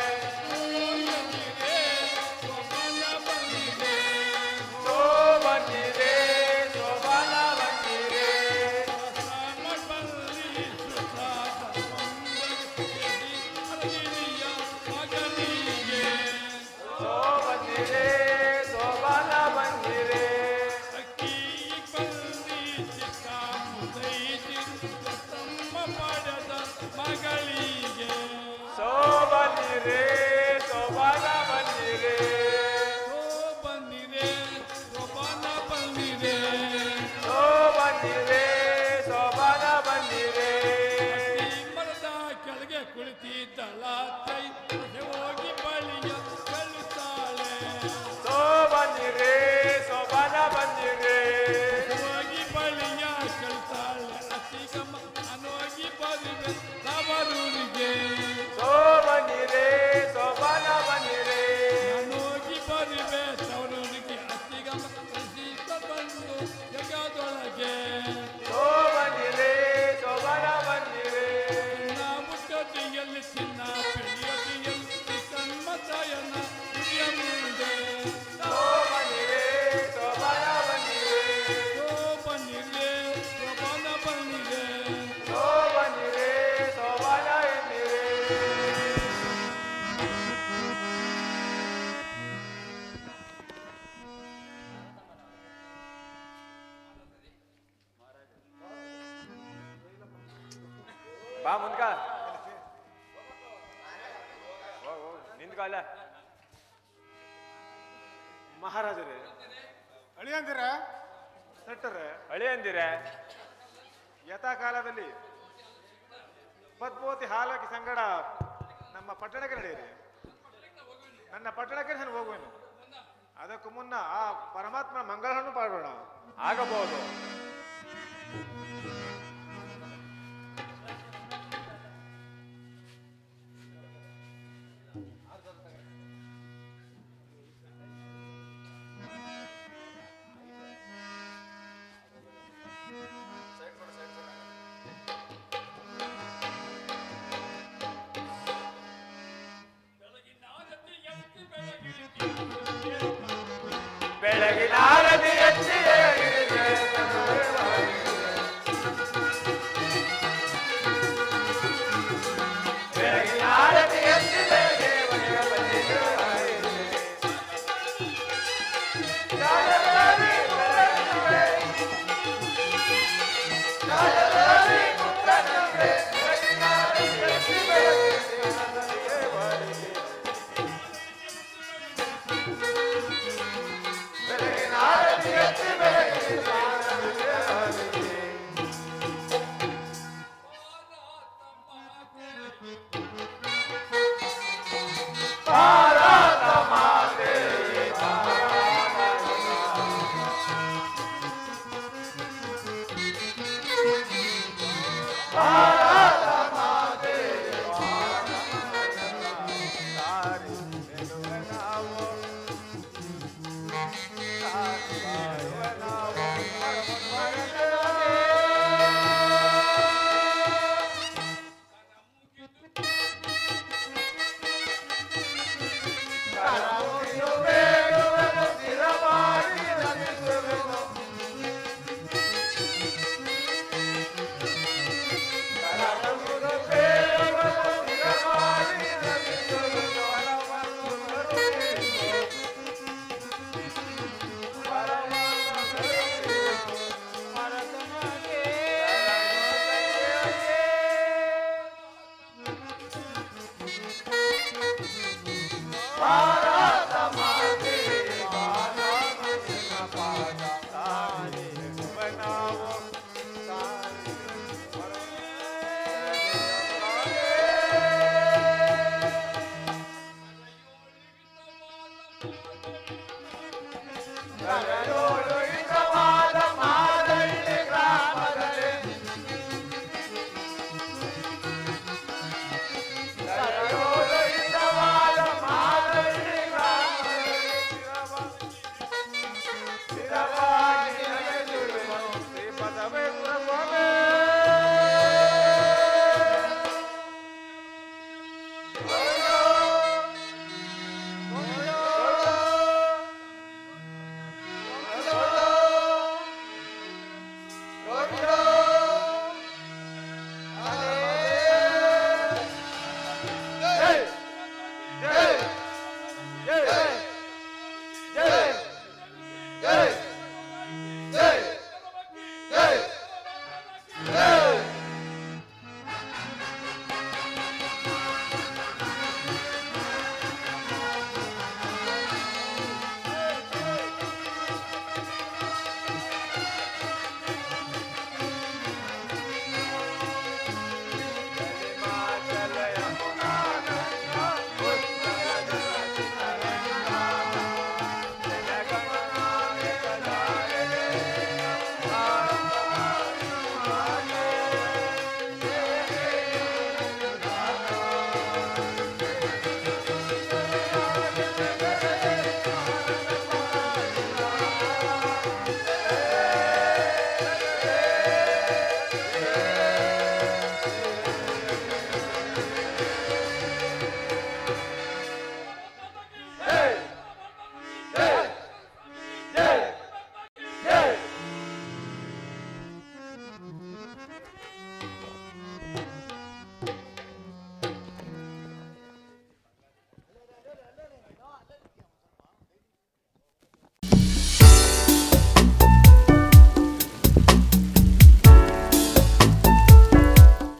ಸೋಬಾನ ಬಂದಿದೆ ಸೋ ಬಂದಿರೆ ಸೋಬಾನ ಬಂದಿರೆ ಸಾಮ ಬಲ್ಲಿ ಸುಖಾದ ಬಂದಗಿ ಅರಗಿರಿಯ ಮಗನಿಗೆ ಸೋ ಬಂದಿರೆ ಸೋಬಾನ ಬಂದಿರೆ ಅಕ್ಕಿ ಬಲ್ಲಿ ಚಿಕ್ಕ ಮುದೈತಿ ತಮ್ಮ ಪಡೆದ ಮಗಳಿಗೆ ಸೋ ಬಂದಿರೆ ಸೋಬಾನ ಬಂದಿರೆ ಸೋ ಬಂದಿದೆ ಸೋಬಾನ ಬಂದಿದೆ ಸೋ ಬಂದಿರೆ ಸೋಬಾನ ಬಂದಿರೆ ಮರದ ಕೆಳಗೆ ಕುಳಿತಿದ್ದಳ ತೈ ಹೋಗಿ ಬಳಿಯ ಕಳುತ್ತಾಳೆ ಸೋ ಬಂದಿರೆ ಸೋಬಾನ ಬಂದಿರೆ ಹೋಗಿ ಬಳಿಯ ಕಳುತ್ತಾಳೆ ಅತಿಗಮ್ಮ ಅನೋಗಿ ಬರುವೆ ತವರೂರಿಗೆ ಸೋ ಬಂದಿರೆ ಸೋಬಾನ ಬಂದಿರೆ ನಾನೋಗಿ ಬರುವೆ ತವರೂರಿಗೆ ಅತಿಗಮ್ಮ ರಸಿಕ ಬಂದು ಜಗದೊಳಗೆ ಸೋ ಬಂದಿರೆ ಸೋಬಾನ ಬಂದಿರೆ ನಾವು ಕಟ್ಟಿಯಲ್ಲಿ ಚಿನ್ನ ಪಿಡಿಯದಿಯಲ್ಲಿ ಕಣ್ಮತಾಯನ ಹಿರಿಯ ಮುಂದೆ ಸೋ ಬಂದಿರೆ ಸೋಬಾನ ಬಂದಿರೆ ಸೋ ಬನ್ನಿರೆ ಸೋಬಾನ ಬನ್ನಿರೆ ಸೋ ಬಂದಿರೆ ಸೋಬಾನ ಎಂದಿರೆ ಬಾ ಮುಂದ್ಕ ಹೋಗ್ ಹೋಗ್ ನಿಂತ್ಕ ಅಲ್ಲ ಮಹಾರಾಜರೇ ಅಳಿಯಂದಿರ ಸೆಟ್ಟರೆ ಅಳಿ ಅಂದಿರೆ ಯಥಾ ಕಾಲದಲ್ಲಿ ಪದ್ಮಾವತಿ ಹಾಲಕಿ ಸಂಗಡ ನಮ್ಮ ಪಟ್ಟಣಕ್ಕೆ ನಡೆಯಿರಿ ನನ್ನ ಪಟ್ಟಣಕ್ಕೆ ನಾನು ಹೋಗುವೆನು ಅದಕ್ಕೂ ಮುನ್ನ ಆ ಪರಮಾತ್ಮ ಮಂಗಳವನ್ನು ಪಾಡೋಣ ಆಗಬಹುದು ಬೆಳಗಿನ ಆರತಿ ಎತ್ತಿ ಕರಯೋಳು